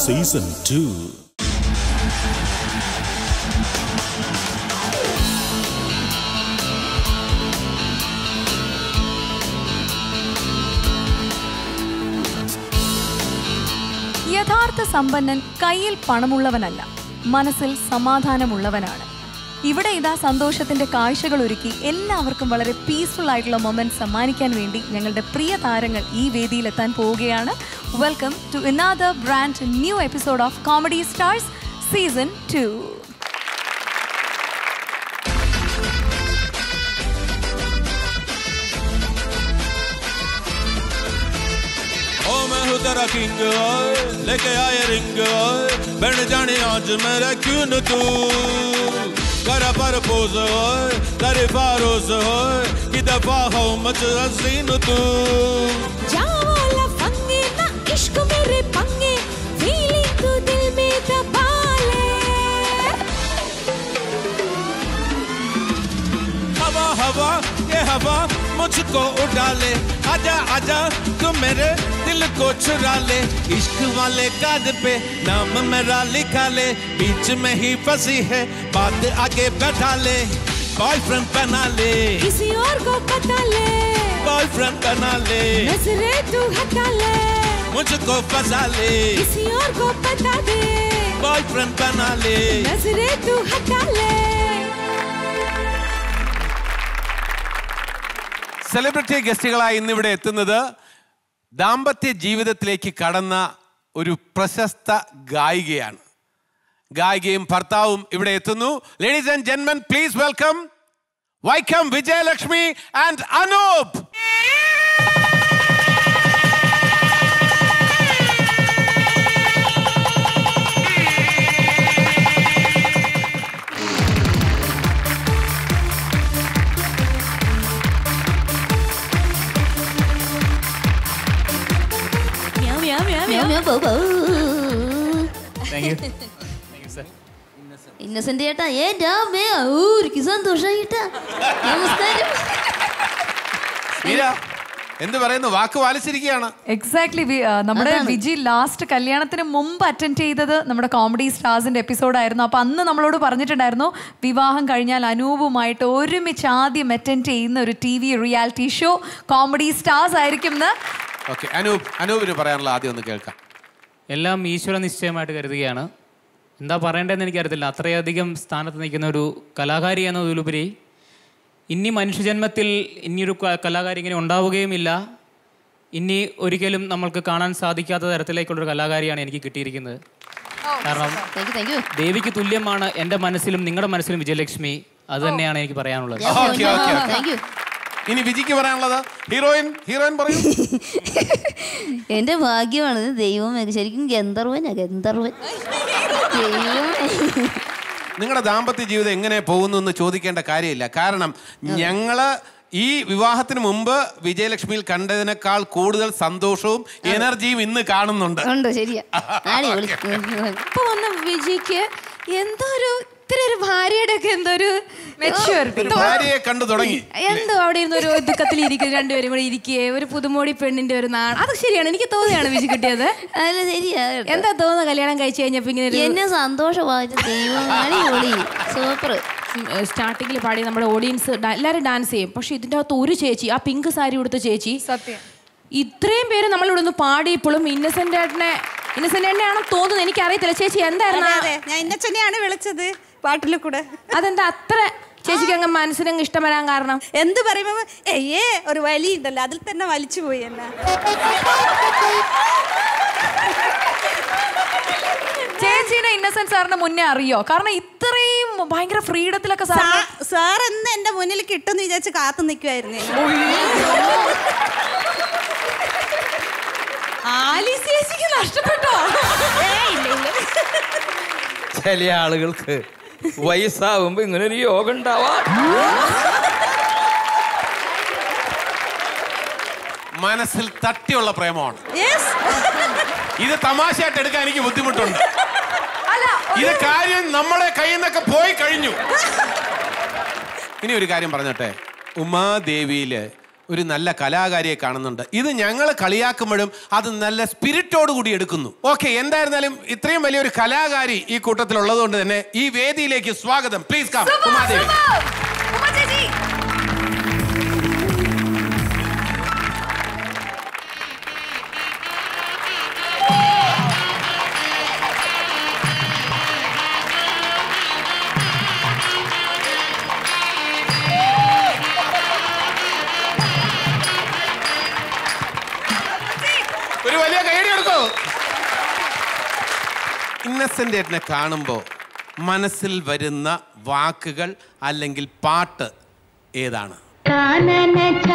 Season two യഥാർത്ഥ സമ്പന്നൻ കയ്യിൽ പണമുള്ളവനല്ല മനസ്സിൽ സമാധാനമുള്ളവനാണ് ഇവിടെ ഇതാ സന്തോഷത്തിന്റെ കാഴ്ചകൾ ഒരുക്കി എല്ലാവർക്കും വളരെ പീസ്ഫുൾ ആയിട്ടുള്ള മൊമെന്റ് സമ്മാനിക്കാൻ വേണ്ടി ഞങ്ങളുടെ പ്രിയ താരങ്ങൾ ഈ വേദിയിലെത്താൻ പോവുകയാണ് welcome to another brand new episode of comedy stars season two ओ मैं हूँ तेरा किंग ओए लेके आए रिंग ओए बन जाने आज मेरा क्यों न तू कर पर पोज ओए तेरे फारोज ओए कि दफा हो मच हसीन तू जावाला फंगे ना इश्क मेरे पंगे फीलिंग तू दिल में दबा ले हवा हवा ये हवा मुझको उड़ा ले आजा आजा तू मेरे दिल को चुरा ले इश्क वाले काद पे नाम मेरा लिखा ले बीच में ही फंसी है बात आगे बैठा ले बॉयफ्रेंड बना ले किसी और को पता ले बॉयफ्रेंड बना ले नजरे तू हटा ले मुझको फंसा ले किसी और को पता दे बॉयफ्रेंड बना ले नजरे तू हटा ले സെലിബ്രിറ്റി ഗസ്റ്റുകളായി ഇന്നിവിടെ എത്തുന്നത് ദാമ്പത്യ ജീവിതത്തിലേക്ക് കടന്ന ഒരു പ്രശസ്ത ഗായികയാണ് ഗായികയും ഭർത്താവും ഇവിടെ എത്തുന്നു ലേഡീസ് ആൻഡ് ജെന്മൻ please welcome Vaikom Vijayalakshmi and Anoop meow meow meow meow meow bow bow. Innocent ചേട്ടാ ഏ രാമേ ഊരിക്ക് സന്തോഷം ചേട്ടാ നമസ്കാരം മീര എന്ത് പറയുന്നു വാക്ക് പാലിച്ചിരിക്കുകയാണ് എക്സാക്ട്ലി നമ്മുടെ അതാണ്. വിജി ലാസ്റ്റ് കല്യാണത്തിന് മുമ്പ് അറ്റൻഡ് ചെയ്തത് നമ്മുടെ കോമഡി സ്റ്റാർസിന്റെ എപ്പിസോഡായിരുന്നു അപ്പൊ അന്ന് നമ്മളോട് പറഞ്ഞിട്ടുണ്ടായിരുന്നു വിവാഹം കഴിഞ്ഞാൽ അനൂപുമായിട്ട് ഒരുമിച്ച് ആദ്യം അറ്റൻഡ് ചെയ്യുന്ന ഒരു T V reality show comedy stars ആയിരിക്കും എന്ന് ഓക്കെ അനൂപ് അനൂപിന് പറയാനുള്ള ആദ്യം ഒന്ന് കേൾക്കാം എല്ലാം ഈശ്വര നിശ്ചയമായിട്ട് കരുതുകയാണ് എന്താ പറയേണ്ടതെന്ന് എനിക്കറിയത്തില്ല അത്രയധികം സ്ഥാനത്ത് നിൽക്കുന്ന ഒരു കലാകാരി എന്നതിലുപരി ഇനി മനുഷ്യജന്മത്തിൽ ഇനിയൊരു ക- കലാകാരി ഇങ്ങനെ ഉണ്ടാവുകയുമില്ല ഇനി ഒരിക്കലും നമ്മൾക്ക് കാണാൻ സാധിക്കാത്ത തരത്തിലേക്കുള്ളൊരു കലാകാരിയാണ് എനിക്ക് കിട്ടിയിരിക്കുന്നത് കാരണം താങ്ക് യു താങ്ക് യു ദേവിക്ക് തുല്യമാണ് എൻ്റെ മനസ്സിലും നിങ്ങളുടെ മനസ്സിലും വിജയലക്ഷ്മി അത് തന്നെയാണ് എനിക്ക് പറയാനുള്ളത് ഓക്കെ ഓക്കെ താങ്ക് യു ഇനി വിജിക്ക് പറയാനുള്ളത് ഹീറോയിൻ ഹീറോയിൻ പറയൂ എന്റെ ഭാഗ്യമാണ് ഇത് ദൈവമേ ശരിക്കും ഗന്ധർവനാ ഗന്ധർവൻ ദൈവമേ നിങ്ങളുടെ ദാമ്പത്യ ജീവിതം എങ്ങനെ പോകുന്നു എന്ന് ചോദിക്കേണ്ട കാര്യമില്ല കാരണം ഞങ്ങള് ഈ വിവാഹത്തിന് മുമ്പ് വിജയലക്ഷ്മിയിൽ കണ്ടതിനേക്കാൾ കൂടുതൽ സന്തോഷവും എനർജിയും ഇന്ന് കാണുന്നുണ്ട് ഉണ്ട് ശരിയാ ആടി വിളി ഇപ്പൊ വന്ന വിജിക്ക് എന്തോ ഒരു ഇത്തിരി ഒരു ഭാര്യയുടെ ഒക്കെ എന്തോ ഒരു മെച്യൂരിറ്റി ഭാര്യയെ കണ്ടു തുടങ്ങി എന്തോ അവിടെ ഇരുന്ന് ഒരു ദുഃഖത്തിൽ ഇരിക്കും രണ്ടുപേരും കൂടെ ഇരിക്കുകയെ ഒരു പുതുമോടി പെണ്ണിന്റെ ഒരു നാട് അത് ശരിയാണ് എനിക്ക് തോന്നിയാണ് വിജി കിട്ടിയത് അല്ല ശരിയാ കേട്ടോ. എന്താ തോന്നുന്നു കല്യാണം കഴിച്ചു കഴിഞ്ഞപ്പോ ഇങ്ങനെ ഒരു എന്നെ സന്തോഷമായിട്ട് ദൈവം അടിപൊളി സൂപ്പർ സ്റ്റാർട്ടിങ്ങിൽ പാടി നമ്മുടെ ഓഡിയൻസ് എല്ലാവരും ഡാൻസ് ചെയ്യും പക്ഷെ ഇതിൻ്റെ അകത്ത് ഒരു ചേച്ചി ആ പിങ്ക് സാരി ഉടുത്ത ചേച്ചി സത്യം ഇത്രയും പേര് നമ്മളിവിടെ നിന്ന് പാടിയപ്പോഴും ഇന്നസെന്റ് ഏട്ടനെ ഇന്നസെന്റ് ഏട്ടനെയാണെന്ന് തോന്നുന്നു എനിക്ക് അറിയത്തില്ല ചേച്ചി എന്തായിരുന്നു ആ- അതെ ഞാൻ ഇന്നച്ചനെയാണ് വിളിച്ചത് പാട്ടിൽ കൂടെ അതെന്താ അത്ര ചേച്ചിക്ക് അങ്ങ് മനസ്സിനങ്ങ് ഇഷ്ടം വരാൻ കാരണം എന്ത് പറയുമ്പോ ഏയേ ഒരു വലി ഉണ്ടല്ലോ അതിൽ തന്നെ വലിച്ചു പോയി എന്നെ ചേച്ചീനെ ഇന്നസെന്റ് സാറിന് മുന്നേ അറിയോ കാരണം ഇത്രയും ഭയങ്കര ഫ്രീഡത്തിലൊക്കെ സാർ സാർ എന്ന് എന്റെ മുന്നിൽ കിട്ടുമെന്ന് വിചാരിച്ച് കാത്തു നിൽക്കുമായിരുന്നു ആലീസ് ചേച്ചിക്ക് നഷ്ടപ്പെട്ടോ ചില ആളുകൾക്ക് വയസ്സാവുമ്പോ ഇങ്ങനെ ഒരു യോഗം ഉണ്ടാവാ മനസ്സിൽ തട്ടിയുള്ള പ്രേമമാണ് യെസ് ഇത് തമാശയായിട്ട് എടുക്കാൻ എനിക്ക് ബുദ്ധിമുട്ടുണ്ട് ഇത് കാര്യം നമ്മളെ കയ്യിൽ നിന്നൊക്കെ പോയി കഴിഞ്ഞു ഇനി ഒരു കാര്യം പറഞ്ഞോട്ടെ ഉമാദേവിയില് ഒരു നല്ല കലാകാരിയെ കാണുന്നുണ്ട് ഇത് ഞങ്ങൾ കളിയാക്കുമ്പോഴും അത് നല്ല സ്പിരിറ്റോട് കൂടി എടുക്കുന്നു ഓക്കെ എന്തായിരുന്നാലും ഇത്രയും വലിയൊരു കലാകാരി ഈ കൂട്ടത്തിൽ ഉള്ളതുകൊണ്ട് തന്നെ ഈ വേദിയിലേക്ക് സ്വാഗതം പ്ലീസ് കം ഉമാദേവി ഒരു വലിയ കൈയടി എടുക്കൂ ഇന്നസെന്റ് ഏട്ടനെ കാണുമ്പോൾ മനസ്സിൽ വരുന്ന വാക്കുകൾ അല്ലെങ്കിൽ പാട്ട് ഏതാണ് കാനന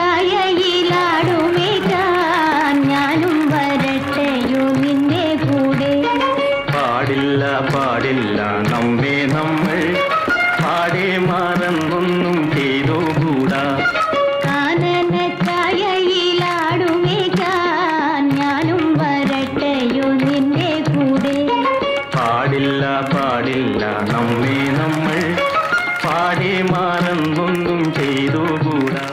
ഛായയിലാടുമേകാൻ ഞാനും വരട്ടെയോ നിന്റെ കൂടെ പാടില്ല പാടില്ല നമ്മെ നമ്മൾ പാടെ മറന്നൊന്നും ചെയ്തുകൂടാ കാനന ഛായയിലാടുമേകാൻ ഞാനും വരട്ടെയോ നിന്റെ കൂടെ പാടില്ല പാടില്ല നമ്മെ നമ്മൾ പാടെ മറന്നൊന്നും ചെയ്തുകൂടാ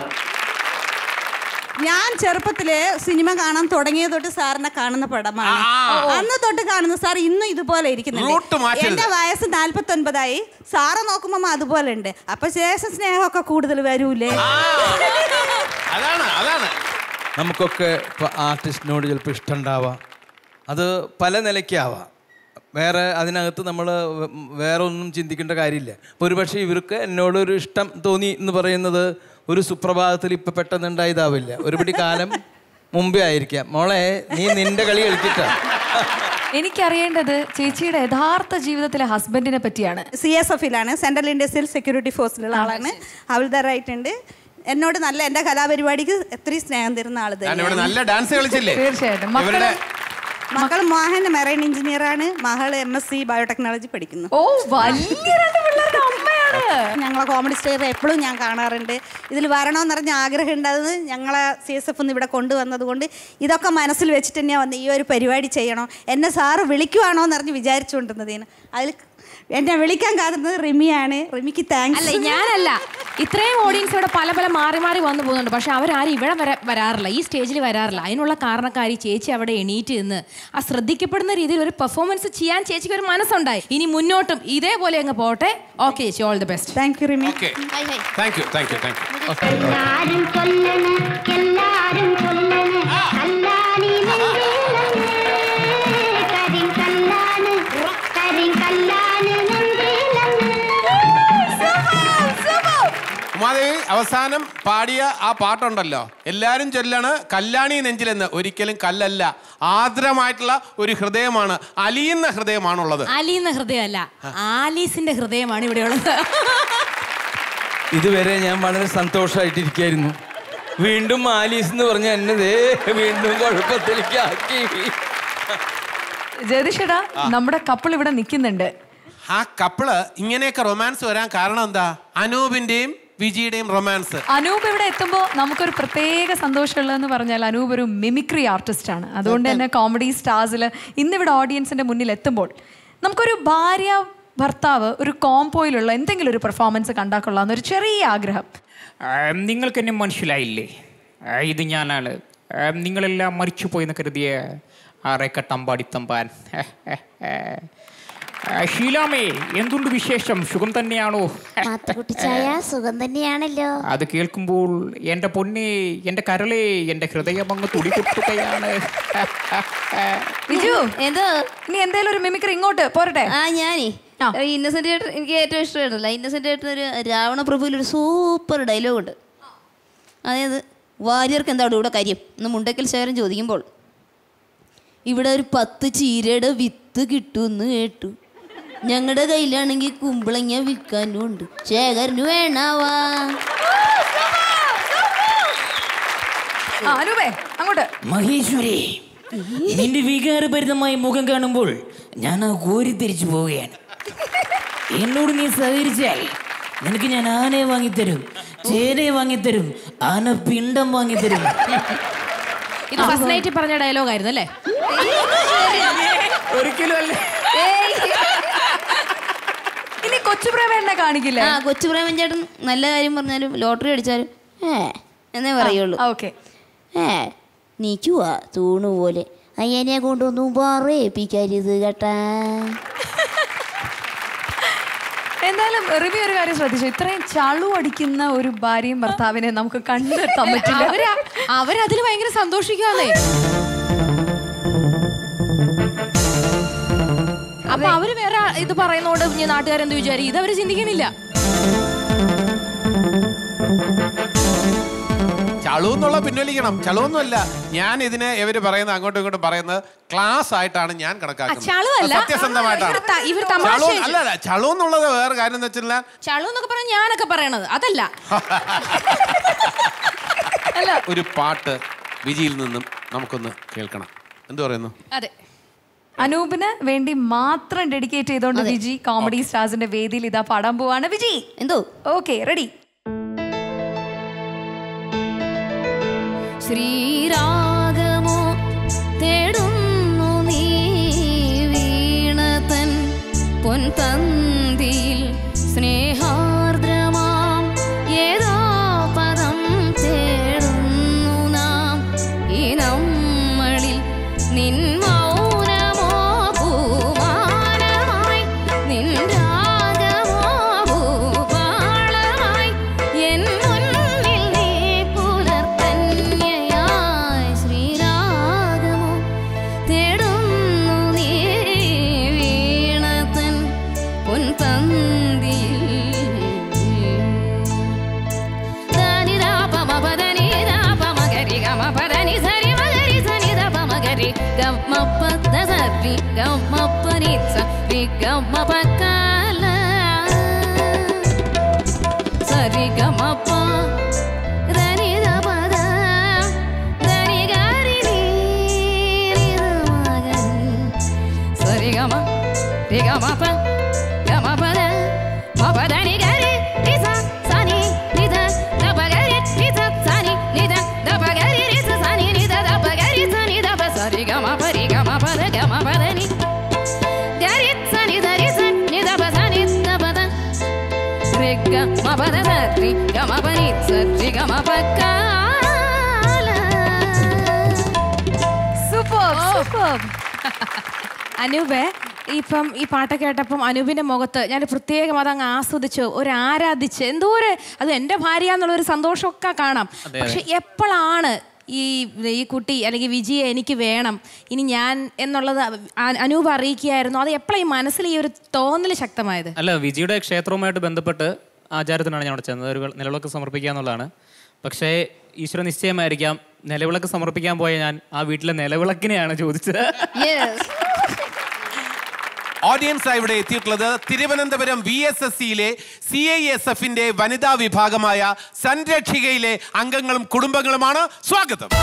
ഞാൻ ചെറുപ്പത്തില് സിനിമ കാണാൻ തുടങ്ങിയത് തൊട്ട് സാറിനെ കാണുന്ന പടമാണ് അന്ന് തൊട്ട് കാണുന്ന സാർ ഇന്നും ഇതുപോലെ റൂട്ട് ഇരിക്കുന്നുണ്ട് മാറ്റരുത്. എന്റെ വയസ്സ് നാല്പത്തി ഒൻപതായി സാറ് നോക്കുമ്പോ അതുപോലെ ഉണ്ട് അപ്പൊ ശേഷം സ്നേഹമൊക്കെ കൂടുതൽ വരൂലേ അതാണ് അതാണ് നമുക്കൊക്കെ ഇപ്പോൾ ആർട്ടിസ്റ്റിനോട് ചിലപ്പോൾ ഇഷ്ടമുണ്ടാവാം അത് പല നിലയ്ക്കാവാം വേറെ അതിനകത്ത് നമ്മൾ വേറെ ഒന്നും ചിന്തിക്കേണ്ട കാര്യമില്ല ഇപ്പോൾ ഒരുപക്ഷെ ഇവർക്ക് എന്നോടൊരു ഇഷ്ടം തോന്നി എന്ന് പറയുന്നത് ഒരു സുപ്രഭാതത്തിൽ ഇപ്പം പെട്ടെന്ന് ഉണ്ടായതാവില്ല ഒരുപടി കാലം മുമ്പേ ആയിരിക്കാം മോളെ നീ നിന്റെ കളി കളിച്ചിട്ടാ എനിക്കറിയേണ്ടത് ചേച്ചിയുടെ യഥാർത്ഥ ജീവിതത്തിലെ ഹസ്ബൻഡിനെ പറ്റിയാണ് സി എസ് എഫിലാണ് സെൻട്രൽ ഇൻഡസ്ട്രിയൽ സെക്യൂരിറ്റി ഫോഴ്സിലുള്ള ആളാണ് ഹവിൽദാറായിട്ടുണ്ട് എന്നോട് നല്ല എന്റെ കലാപരിപാടിക്ക് എത്രയും സ്നേഹം തരുന്ന ആള് ഞാൻ ഇവിടെ തന്നെയാണ് നല്ല ഡാൻസ് കളിച്ചില്ലേ തീർച്ചയായിട്ടും. മക്കള് ഇവരുടെ മകൾ മോഹൻ മെറൈൻ എഞ്ചിനീയർ ആണ് മകൾ എം എസ് സി ബയോടെക്നോളജി പഠിക്കുന്നു ഓ വലിയ രണ്ട് പിള്ളേരുടെ അമ്മയാണ് ഞങ്ങളെ കോമഡി സ്റ്റേർ എപ്പോഴും ഞാൻ കാണാറുണ്ട് ഇതിൽ വരണമെന്ന് പറഞ്ഞ ആഗ്രഹം ഉണ്ടാകുന്നത് ഞങ്ങളെ സി എസ് എഫ് ഇവിടെ കൊണ്ടുവന്നത് കൊണ്ട് ഇതൊക്കെ മനസ്സിൽ വെച്ചിട്ട് തന്നെയാണ് വന്ന് ഈ ഒരു പരിപാടി ചെയ്യണം എന്നെ സാറ് വിളിക്കുവാണോ എന്ന് പറഞ്ഞ് വിചാരിച്ചുകൊണ്ടിരുന്നതിന് അതിൽ എന്നെ വിളിക്കാൻ കാത്തുന്നത് റിമിയാണ് റിമിക്ക് താങ്ക്സ് അല്ല ഞാനല്ല ഇത്രയും ഓഡിയൻസ് ഇവിടെ പല പല മാറി മാറി വന്നു പോകുന്നുണ്ട് പക്ഷെ അവരാരും ഇവിടെ വര വരാറില്ല ഈ സ്റ്റേജിൽ വരാറില്ല അതിനുള്ള കാരണക്കാരി ചേച്ചി അവിടെ എണീറ്റ് നിന്ന് ആ ശ്രദ്ധിക്കപ്പെടുന്ന രീതിയിൽ ഒരു പെർഫോമൻസ് ചെയ്യാൻ ചേച്ചിക്ക് ഒരു മനസ്സുണ്ടായി ഇനി മുന്നോട്ടും ഇതേപോലെ അങ്ങ് പോട്ടെ ഓക്കെ ചേച്ചി all the best thank you Rimi okay thank you thank you thank you എല്ലാരും ചൊല്ലണ് എല്ലാരും ചൊല്ലണ് കല്ലാണി നെഞ്ചിലങ്ങ് കരിങ്കല്ലാണ് കരിങ്കല്ലാണ് നെഞ്ചിലങ്ങ് ഉമാദേവി അവസാനം പാടിയ ആ പാട്ടുണ്ടല്ലോ എല്ലാരും ചൊല്ലാണ് കല്യാണി നെഞ്ചിലെന്ന് ഒരിക്കലും കല്ലല്ല ആർദ്രമായിട്ടുള്ള ഒരു ഹൃദയമാണ് അലിയുന്ന ഹൃദയമാണുള്ളത് അലിയുന്ന ഹൃദയമല്ല ആലീസിന്റെ ഹൃദയമാണ് ഇവിടെയുള്ളത് ഇതുവരെ ഞാൻ വളരെ സന്തോഷമായിട്ടിരിക്കായിരുന്നു വീണ്ടും ആലീസ് എന്ന് പറഞ്ഞ എന്നെ ദേ വീണ്ടും കുഴപ്പത്തിലേക്ക് ആക്കി ജയതിഷടാ നമ്മുടെ കപ്പിൾ ഇവിടെ നിൽക്കുന്നുണ്ട് ആ കപ്പിള് ഇങ്ങനെയൊക്കെ റൊമാൻസ് വരാൻ കാരണം എന്താ അനൂപിന്റെയും വിജിയുടെയും റൊമാൻസ് അനൂപ് ഇവിടെ എത്തുമ്പോൾ നമുക്കൊരു പ്രത്യേക സന്തോഷമുള്ളതെന്ന് പറഞ്ഞാൽ അനൂപ് ഒരു മിമിക്രി ആർട്ടിസ്റ്റ് ആണ് അതുകൊണ്ട് തന്നെ കോമഡി സ്റ്റാർസിൽ ഇന്നിവിടെ ഓഡിയൻസിന്റെ മുന്നിൽ എത്തുമ്പോൾ നമുക്കൊരു ഭാര്യ ഭർത്താവ് ഒരു കോംപോയിലുള്ള എന്തെങ്കിലും ഒരു പെർഫോമൻസ് കണ്ടാക്കൊള്ളാന്ന് ഒരു ചെറിയ ആഗ്രഹം നിങ്ങൾക്ക് എന്നെ മനസ്സിലായില്ലേ ആ, ഇത് ഞാനാണ് ആ, നിങ്ങളെല്ലാം മരിച്ചു പോയെന്ന് കരുതിയ ആറേക്കട്ടമ്പാടി തമ്പാൻ ആ, ഷീലാമേ എന്തുണ്ട് വിശേഷം സുഖം തന്നെയാണോ മാത്തുക്കുട്ടിച്ചായ സുഖം തന്നെയാണല്ലോ അത് കേൾക്കുമ്പോൾ എൻ്റെ പൊന്നെ എൻ്റെ കരളെ എൻ്റെ ഹൃദയം അങ്ങ് തുടികൊട്ടുകയാണ് വിജു എന്തോ ഇനി എന്തേലും ഒരു മിമിക്രി ഇങ്ങോട്ട് പോരട്ടെ ആ ഞാനേ ഇന്നസെന്റ് ഏട്ടൻ എനിക്ക് ഏറ്റവും ഇഷ്ടമായിട്ടില്ല ഇന്നസെന്റ് ഏട്ടൻ ഒരു രാവണ പ്രഭുവിൽ ഒരു സൂപ്പർ ഡയലോഗ് ഉണ്ട് അതായത് വാര്യർക്ക് എന്താണ് ഇവിടെ കാര്യം എന്ന് മുണ്ടക്കൽ ശേഖരൻ ചോദിക്കുമ്പോൾ ഇവിടെ ഒരു പത്ത് ചീരയുടെ വിത്ത് കിട്ടുമെന്ന് കേട്ടു ഞങ്ങളുടെ കയ്യിലാണെങ്കിൽ കുമ്പളങ്ങ വിൽക്കാനും ഉണ്ട് ശേഖരന് വേണാവാ ആ, അനൂപേ അങ്ങോട്ട് മഹേശ്വരി നിന്റെ വികാരഭരിതമായ മുഖം കാണുമ്പോൾ ഞാൻ ആ കോരി തിരിച്ചു പോവുകയാണ് എന്നോട് നീ സഹകരിച്ചാൽ നിനക്ക് ഞാൻ ആനയെ വാങ്ങിത്തരും ചേനയെ വാങ്ങിത്തരും ആന പിണ്ടം വാങ്ങിത്തരും ഇത് ഫസ്റ്റ് നൈറ്റ് പറഞ്ഞ ഡയലോഗ് ആയിരുന്നു അല്ലേ ഒരിക്കലും അല്ല ഇനി കൊച്ചുപ്രേമേണ്ണെ കാണിക്കില്ലേ ആ കൊച്ചു പ്രേമൻ ചേട്ടൻ നല്ല കാര്യം പറഞ്ഞാലും ലോട്ടറി അടിച്ചാലും ഏ എന്നേ പറയുള്ളൂ ഓക്കെ ഏ നിൽക്കുവാ തൂണ് പോലെ അയ്യനെ കൊണ്ടൊന്നും പറയിപ്പിക്കരുത് കേട്ടാ എന്തായാലും റിവി ഒരു കാര്യം ശ്രദ്ധിച്ചു ഇത്രയും ചളു അടിക്കുന്ന ഒരു ഭാര്യയും ഭർത്താവിനെ നമുക്ക് കണ്ടെത്താൻ പറ്റില്ല അവരാ അവരതിൽ ഭയങ്കര സന്തോഷിക്കാന്നേ അപ്പൊ അവര് വേറെ ഇത് പറയുന്നോണ്ട് ഇനി നാട്ടുകാരെന്ത് വിചാരിക്കും ഇത് അവര് ചിന്തിക്കണില്ല ചളു എന്നുള്ള പിൻവലിക്കണം ചളുവൊന്നുമല്ല ഞാൻ ഇതിനെ ഇവര് പറയുന്നത് അങ്ങോട്ടും ഇങ്ങോട്ടും പറയുന്നത് ക്ലാസ് ആയിട്ടാണ് ഞാൻ കണക്കാക്കുന്നത് ചളുവല്ല. അത് സത്യസന്ധമായിട്ടാണ് ഇവര് ത- ഇവര് തമാശ ചളു വെച്ച്- അല്ല അല്ല ചളു എന്നുള്ളത് വേറെ കാര്യം എന്ന് വെച്ചാൽ ചളു എന്നൊക്കെ പറഞ്ഞ ഞാനൊക്കെ പറയണത് അതല്ല ഒരു പാട്ട് വിജിയിൽ നിന്നും നമുക്കൊന്ന് കേൾക്കണം എന്ത് പറയുന്നു അതെ അനൂപിന് വേണ്ടി മാത്രം ഡെഡിക്കേറ്റ് ചെയ്തോണ്ട് വിജി കോമഡി സ്റ്റാർസിന്റെ വേദിയിൽ ഇതാ പാടാൻ പോവാണ് വിജി എന്തോ ഓക്കെ റെഡി ശ്രീരാഗമോ തേടുന്നു നീ വീണതൻ പൊൻതന്തിയിൽ സ്നേഹാർദ്രമാം ഏതോ പദം തേടുന്നു നാം ഈ നമ്മളിൽ നിൻ മൗനമോ പൂമാനമായി നിൻ രാഗമോ ഭൂപാളമായി എൻ മുന്നിൽ നീ പുലർക്കന്യയായി ശ്രീരാഗമോ തേടുന്നു നീ വീണതൻ പൊൻതന്തിയിൽ സരി ഗമപ്പ ധനി പദ ധനി ഗരി സരി ഗമ രി ഗമ പ ഗമ പദ മപ ധനി ഗരി രി സ സനി നി ധ ധ പ ഗരി രി സ സനി നി ധ ധ പ ഗരി രി സ സനി നി ധ ധ പ ഗരി സ നി ധ പ സരി ഗമ പ രി ഗമ പദ ഗമ പദ നി ഗരി സ നി ധ രി സ നി ധ പ സ നി ധ പ ധ രി ഗമ പദ സ രി ഗമ പ നി സ രി ഗമ പ കാല സൂപ്പർ സൂപ്പർ അനൂപേ ഇപ്പം ഈ പാട്ട് കേട്ടപ്പം അനൂപിന്റെ മുഖത്ത് ഞാൻ പ്രത്യേകം അതങ്ങ് ആസ്വദിച്ചു ഒരു ആരാധിച്ച് എന്തോ ഒരു അത് എൻ്റെ ഭാര്യ എന്നുള്ള ഒരു സന്തോഷമൊക്കെ കാണാം അതെ. പക്ഷെ എപ്പോഴാണ് ഈ ഈ കുട്ടി അല്ലെങ്കിൽ വിജയെ എനിക്ക് വേണം ഇനി ഞാൻ എന്നുള്ളത് അ- അനൂപ് അറിയിക്കുകയായിരുന്നു അത് എപ്പോഴാണ് ഈ മനസ്സിൽ ഈ ഒരു തോന്നൽ ശക്തമായത് അല്ല വിജിയുടെ ക്ഷേത്രവുമായിട്ട് ബന്ധപ്പെട്ട് ആചാരത്തിനാണ് ഞാൻ അവിടെ ചെന്നത് ഒരു വെ- നിലവിളക്ക് സമർപ്പിക്കുക എന്നുള്ളതാണ് പക്ഷേ ഈശ്വര നിശ്ചയമായിരിക്കാം നിലവിളക്ക് സമർപ്പിക്കാൻ പോയ ഞാൻ ആ വീട്ടിലെ നിലവിളക്കിനെയാണ് ചോദിച്ചത് ഓഡിയൻസ് ഇവിടെ എത്തിയിട്ടുള്ളത് തിരുവനന്തപുരം വി എസ് എസ് സിയിലെ സി ഐ എസ് എഫിന്റെ വനിതാ വിഭാഗമായ സംരക്ഷികയിലെ അംഗങ്ങളും കുടുംബങ്ങളുമാണ് സ്വാഗതം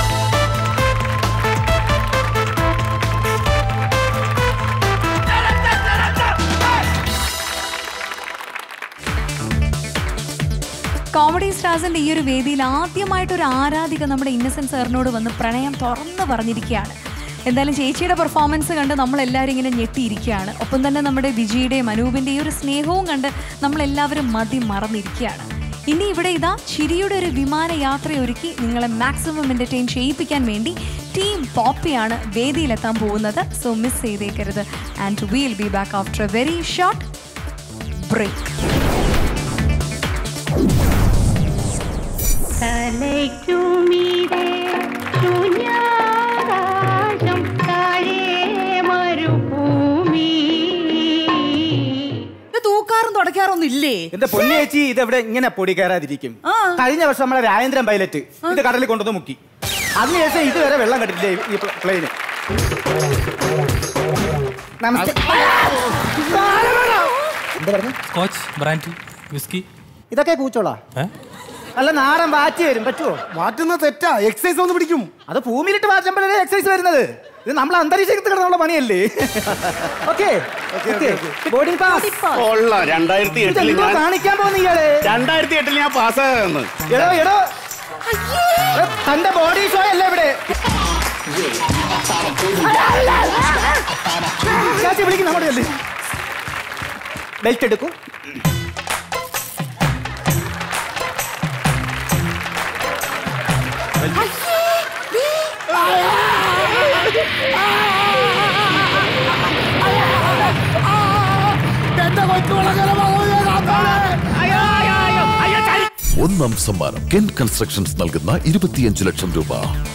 കോമഡി സ്റ്റാർസിന്റെ ഈ ഒരു വേദിയിൽ ആദ്യമായിട്ട് ഒരു ആരാധിക നമ്മുടെ ഇന്നസെന്റ് സാറിനോട് വന്ന് പ്രണയം തുറന്നു പറഞ്ഞിരിക്കുകയാണ് എന്തായാലും ചേച്ചിയുടെ പെർഫോമൻസ് കണ്ട് നമ്മൾ എല്ലാവരും ഇങ്ങനെ ഞെട്ടിയിരിക്കുകയാണ് ഒപ്പം തന്നെ നമ്മുടെ വിജയുടെയും അനൂപിന്റെ ഈ ഒരു സ്നേഹവും കണ്ട് നമ്മൾ എല്ലാവരും മതി മറന്നിരിക്കുകയാണ് ഇനി ഇവിടെ ഇതാ ചിരിയുടെ ഒരു വിമാനയാത്ര ഒരുക്കി നിങ്ങളെ മാക്സിമം എൻ്റർടൈൻ ചെയ്യിപ്പിക്കാൻ വേണ്ടി ടീം പോപ്പിയാണ് വേദിയിലെത്താൻ പോകുന്നത് സോ മിസ് ചെയ്തേക്കരുത് and we'll be back after a very short break തലയ്ക്കുമീതെ ശൂന്യാകാശം താഴെ മരുഭൂമി തൂക്കാറും തുടക്കാറൊന്നും ഇല്ലേ എന്റെ പൊന്നേച്ചി ഇതെവിടെ ഇങ്ങനെ പൊടി കയറാതിരിക്കും കഴിഞ്ഞ വർഷം നമ്മളെ രാജേന്ദ്രൻ പൈലറ്റ് ഇത് കടലിൽ കൊണ്ടുവന്ന് മുക്കി അതിനുശേഷം ഇതുവരെ വെള്ളം കണ്ടിട്ടില്ലേ ഈ പ്ല- പ്ലെയിന് നമസ്തേ എന്താ പറഞ്ഞു സ്കോച്ച് ബ്രാൻഡി വിസ്കി ഇതൊക്കെ കൂച്ചോളാ നല്ല നാടൻ വാറ്റ് വരും പറ്റുമോ മാറ്റുന്ന തെറ്റാ എക്സസൈസ് ഒന്ന് പിടിക്കും അത് ഭൂമിയിലിട്ട് മാറ്റുമ്പോഴേ എക്സസൈസ് വരുന്നത് ഇത് നമ്മൾ അന്തരീക്ഷത്തിൽ കിടന്നുള്ള പണിയല്ലേ ഓക്കെ ബോർഡിംഗ് പാസ് കൊള്ളാം രണ്ടായിരത്തി എട്ടിൽ ഇതെന്തോ ഞാൻ കാണിക്കാൻ പോകുന്ന ഇയാള് രണ്ടായിരത്തി എട്ടിൽ ഞാൻ പാസ്സായെന്ന് എടോ എടോ എടോ, തന്റെ ബോഡി ഷോ അല്ലേ ഇവിടെ ചാച്ചി വിളിക്കും നമ്മുടെ അല്ലേ ബെൽറ്റ് എടുക്കൂ ഒന്നാം സമ്മാനം കെൻ കൺസ്ട്രക്ഷൻസ് നൽകുന്ന ഇരുപത്തിയഞ്ച് ലക്ഷം രൂപ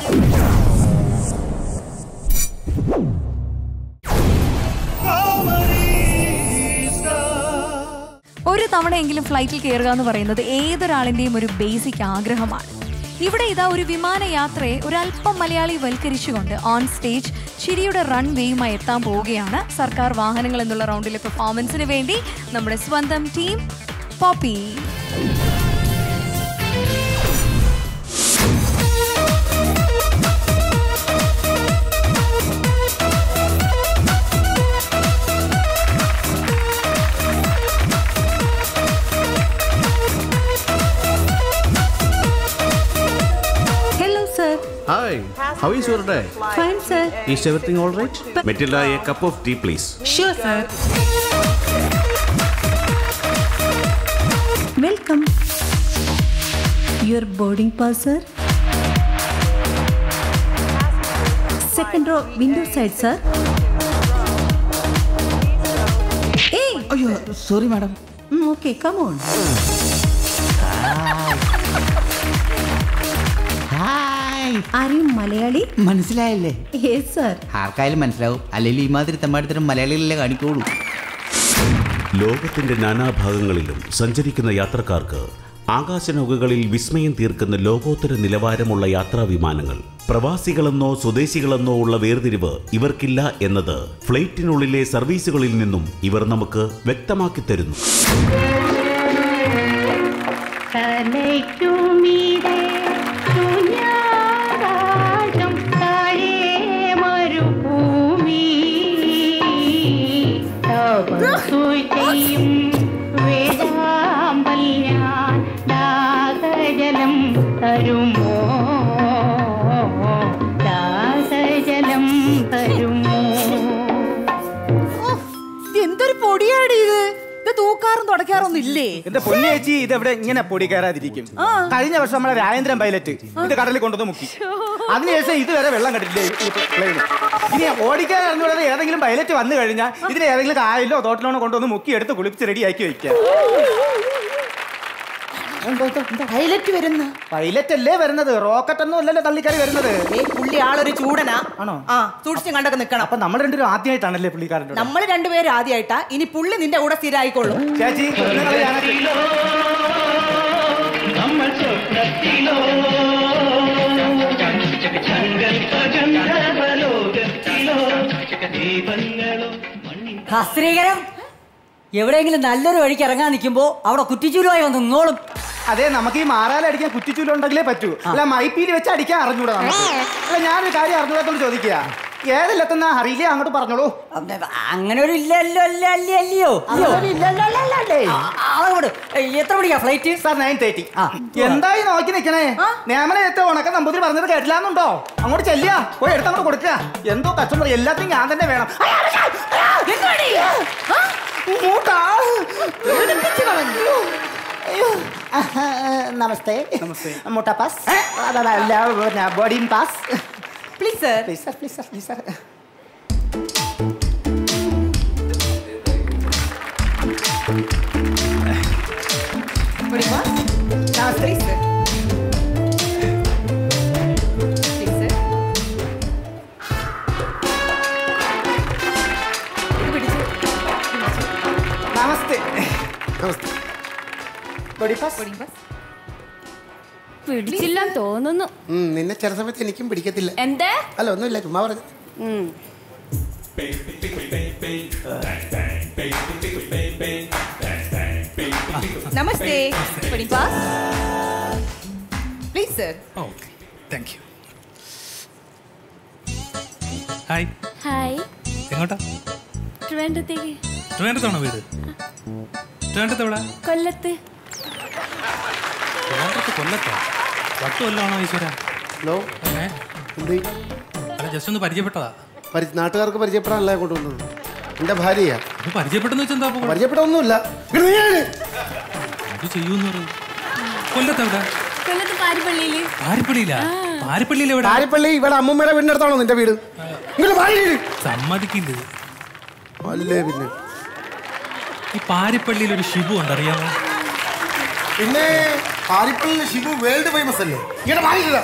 ഒരു തവണയെങ്കിലും ഫ്ലൈറ്റിൽ കയറുക എന്ന് പറയുന്നത് ഏതൊരാളിന്റെയും ഒരു ബേസിക് ആഗ്രഹമാണ് ഇവിടെ ഇതാ ഒരു വിമാനയാത്രയെ ഒരല്പം മലയാളി വൽക്കരിച്ചുകൊണ്ട് ഓൺ സ്റ്റേജ് ചിരിയുടെ റൺവേയുമായി എത്താൻ പോവുകയാണ് സർക്കാർ വാഹനങ്ങൾ എന്നുള്ള റൗണ്ടിലെ പെർഫോമൻസിന് വേണ്ടി നമ്മുടെ സ്വന്തം team Poppy Hello, sir. Hi, how is your day? Fine, sir. Is everything all right? Matilda, a cup of tea, please. Sure, sir. Welcome. Your boarding pass, sir. Second row, window side, sir. Hey! അയ്യോ sorry madam Mm, okay, come on. Hi Are you Malayali? മനസ്സിലായല്ലേ Yes, sir. ആർക്കായാലും മനസ്സിലാവും അല്ലെങ്കിൽ ഈ മാതിരി തെമ്മാടിത്തരം മലയാളികളല്ലേ കാണിക്കോളൂ ലോകത്തിന്റെ നാനാഭാഗങ്ങളിലും സഞ്ചരിക്കുന്ന യാത്രക്കാർക്ക് ആകാശനൗകകളിൽ വിസ്മയം തീർക്കുന്ന ലോകോത്തര നിലവാരമുള്ള യാത്രാ വിമാനങ്ങൾ പ്രവാസികളെന്നോ സ്വദേശികളെന്നോ ഉള്ള വേർതിരിവ് ഇവർക്കില്ല എന്നത് ഫ്ലൈറ്റിനുള്ളിലെ സർവീസുകളിൽ നിന്നും ഇവർ നമുക്ക് വ്യക്തമാക്കി തരുന്നു തലയ്ക്കുമീതെ ശൂന്യാകാശം താഴെ മരുഭൂമി തപസ്സു ചെയ്യും വേദാമ്പൽ ഞാൻ ദാസജലം തരുമോ ദാസജലം തരുമോ ഇത് എന്തൊരു പൊടിയാടി ഇത് ഇത് തൂക്കാറും തുടയ്ക്കാറൊന്നും ഇല്ലേ എന്റെ പൊന്നു ചേച്ചി ഇത് എവിടെ ഇങ്ങനെ പൊടി കയറാതിരിക്കും കഴിഞ്ഞ വർഷം നമ്മളെ രാജേന്ദ്രൻ പൈലറ്റ് ഇത് കടലിൽ കൊണ്ടുവന്ന് മുക്കി അതിനുശേഷം ഇതുവരെ വെള്ളം കണ്ടിട്ടില്ലേ ഈ പ്ലെയിൻ ഇനി ഓടിക്കാൻ അറിഞ്ഞുകൂടാതെ ഏതെങ്കിലും പൈലറ്റ് വന്നു കഴിഞ്ഞാൽ ഇതിനെ ഏതെങ്കിലും കായലിലോ തോട്ടിലോ കൊണ്ടുവന്ന് മുക്കി എടുത്ത് കുളിപ്പിച്ച് റെഡിയാക്കി വെക്കാം പൈലറ്റ് വരുന്ന പൈലറ്റ് അല്ലേ വരുന്നത് റോക്കറ്റ് ഒന്നും അല്ലല്ലോ തള്ളിക്കറി വരുന്നത് പുള്ളി ആളൊരു ചൂടനാ ആണോ ആ സൂക്ഷിച്ചും കണ്ടൊക്കെ നിക്കണം അപ്പൊ നമ്മൾ രണ്ടുപേരും ആദ്യമായിട്ടാണല്ലേ പുള്ളിക്കാരൻ്റെ കൂടെ? നമ്മൾ രണ്ടുപേരും ആദ്യമായിട്ടാ ഇനി പുള്ളി നിന്റെ കൂടെ സ്ഥിരമായിക്കോളും ചേച്ചി നിങ്ങൾ നമ്മൾ സ്വപ്നത്തിലോ ഹസ്ത്രീകരം എവിടെയെങ്കിലും നല്ലൊരു വഴിക്ക് ഇറങ്ങാൻ നിൽക്കുമ്പോ അവിടെ കുറ്റിച്ചൂരുമായി വന്ന് നിന്നോളും അതെ നമുക്ക് ഈ മാറാലടിക്കാൻ കുറ്റിച്ചൂലുണ്ടെങ്കിലേ പറ്റൂ അല്ല മൈപ്പീല് വെച്ച് അടിക്കാൻ അറിഞ്ഞൂടാ നമുക്ക് അല്ല ഞാനൊരു കാര്യം അറിഞ്ഞൂടാത്തോട് ചോദിക്കുക ഏതിലെത്തുന്ന അറിയില്ലേ അങ്ങോട്ട് പറഞ്ഞോളൂ അങ്ങനെ ഒരു ഇല്ലല്ലോ അല്ല അല്ല അല്ലയോ അതോട് എത്ര മണിക്കാ ഫ്ലൈറ്റ് സാർ നയൻ തേർട്ടി എന്തായി നോക്കി നിക്കണേ നേമനത്തെ ഉണക്ക നമ്പൂതിരി പറഞ്ഞത് കേട്ടില്ലാന്നുണ്ടോ അങ്ങോട്ട് ചെല്ലുക പോയി എടുത്തങ്ങോട്ട് കൊടുക്കുക എന്തോ കച്ചവടം എല്ലാത്തിനും ഞാൻ തന്നെ വേണം മൂട്ടാ. അയ്യോ. നമസ്തേ മുട്ട പാസ് അതല്ല ബോഡിയും pass please sir please sir please sir please sir നമസ്തേ സർ പ്ലീസ് സർ നമസ്തേ നമസ്തേ ബോഡി പാസ് ബോഡി പാസ് പിടിച്ചില്ലെന്ന് തോന്നുന്നു ഉം, നിന്നെ ചില സമയത്ത് എനിക്കും പിടിക്കത്തില്ല എന്തേ അല്ല ഒന്നുമില്ല ചുമ്മാ പറഞ്ഞു നമസ്തേ body pass please sir okay thank you hi hi എങ്ങോട്ടാ ട്രിവാൻഡ്രത്തേക്ക് ട്രിവാൻഡ്രത്താണോ വീട് ട്രിവാൻഡ്രത്ത് എവിടെ കൊല്ലത്ത് ട്രിവാൻഡ്രത്ത് കൊല്ലത്തോ പത്ത് കൊല്ലമാണോ ഈശ്വര ഹലോ ഏ? എന്ത് അല്ല ജസ്റ്റ് ഒന്ന് പരിചയപ്പെട്ടതാ പരി- നാട്ടുകാർക്ക് പരിചയപ്പെടാനല്ല കൊണ്ടുവന്നത് എന്റെ ഭാര്യയാ ഇത് പരിചയപ്പെട്ടെന്ന് വെച്ചാൽ എന്താ അപ്പൊ? പരിചയപ്പെടൊന്നുമില്ല ഇത് ചെയ്യൂന്ന് പറയും കൊല്ലത്ത് എവിടെ കൊല്ലത്ത് പാരിപ്പള്ളിയില് പാരിപ്പള്ളിയില പാരിപ്പള്ളിയിൽ എവിടെ ആര്യപ്പള്ളി ഇവിടെ അമ്മൂമ്മയുടെ വീടിന്റെ അടുത്താണോ നിന്റെ വീട് ഇങ്ങോട്ട് വാ ഇങ്ങോട്ട്. സമ്മതിക്കില്ല അല്ലേ പിന്നെ ഈ പാരിപ്പള്ളിയിൽ ഒരു ഷിബു ഉണ്ട് അറിയാമോ പിന്നെ ആരിപ്പള്ളിയിലെ ഷിബു വേൾഡ് ഫേമസ് അല്ലേ ഇങ്ങനെ മാറിയില്ല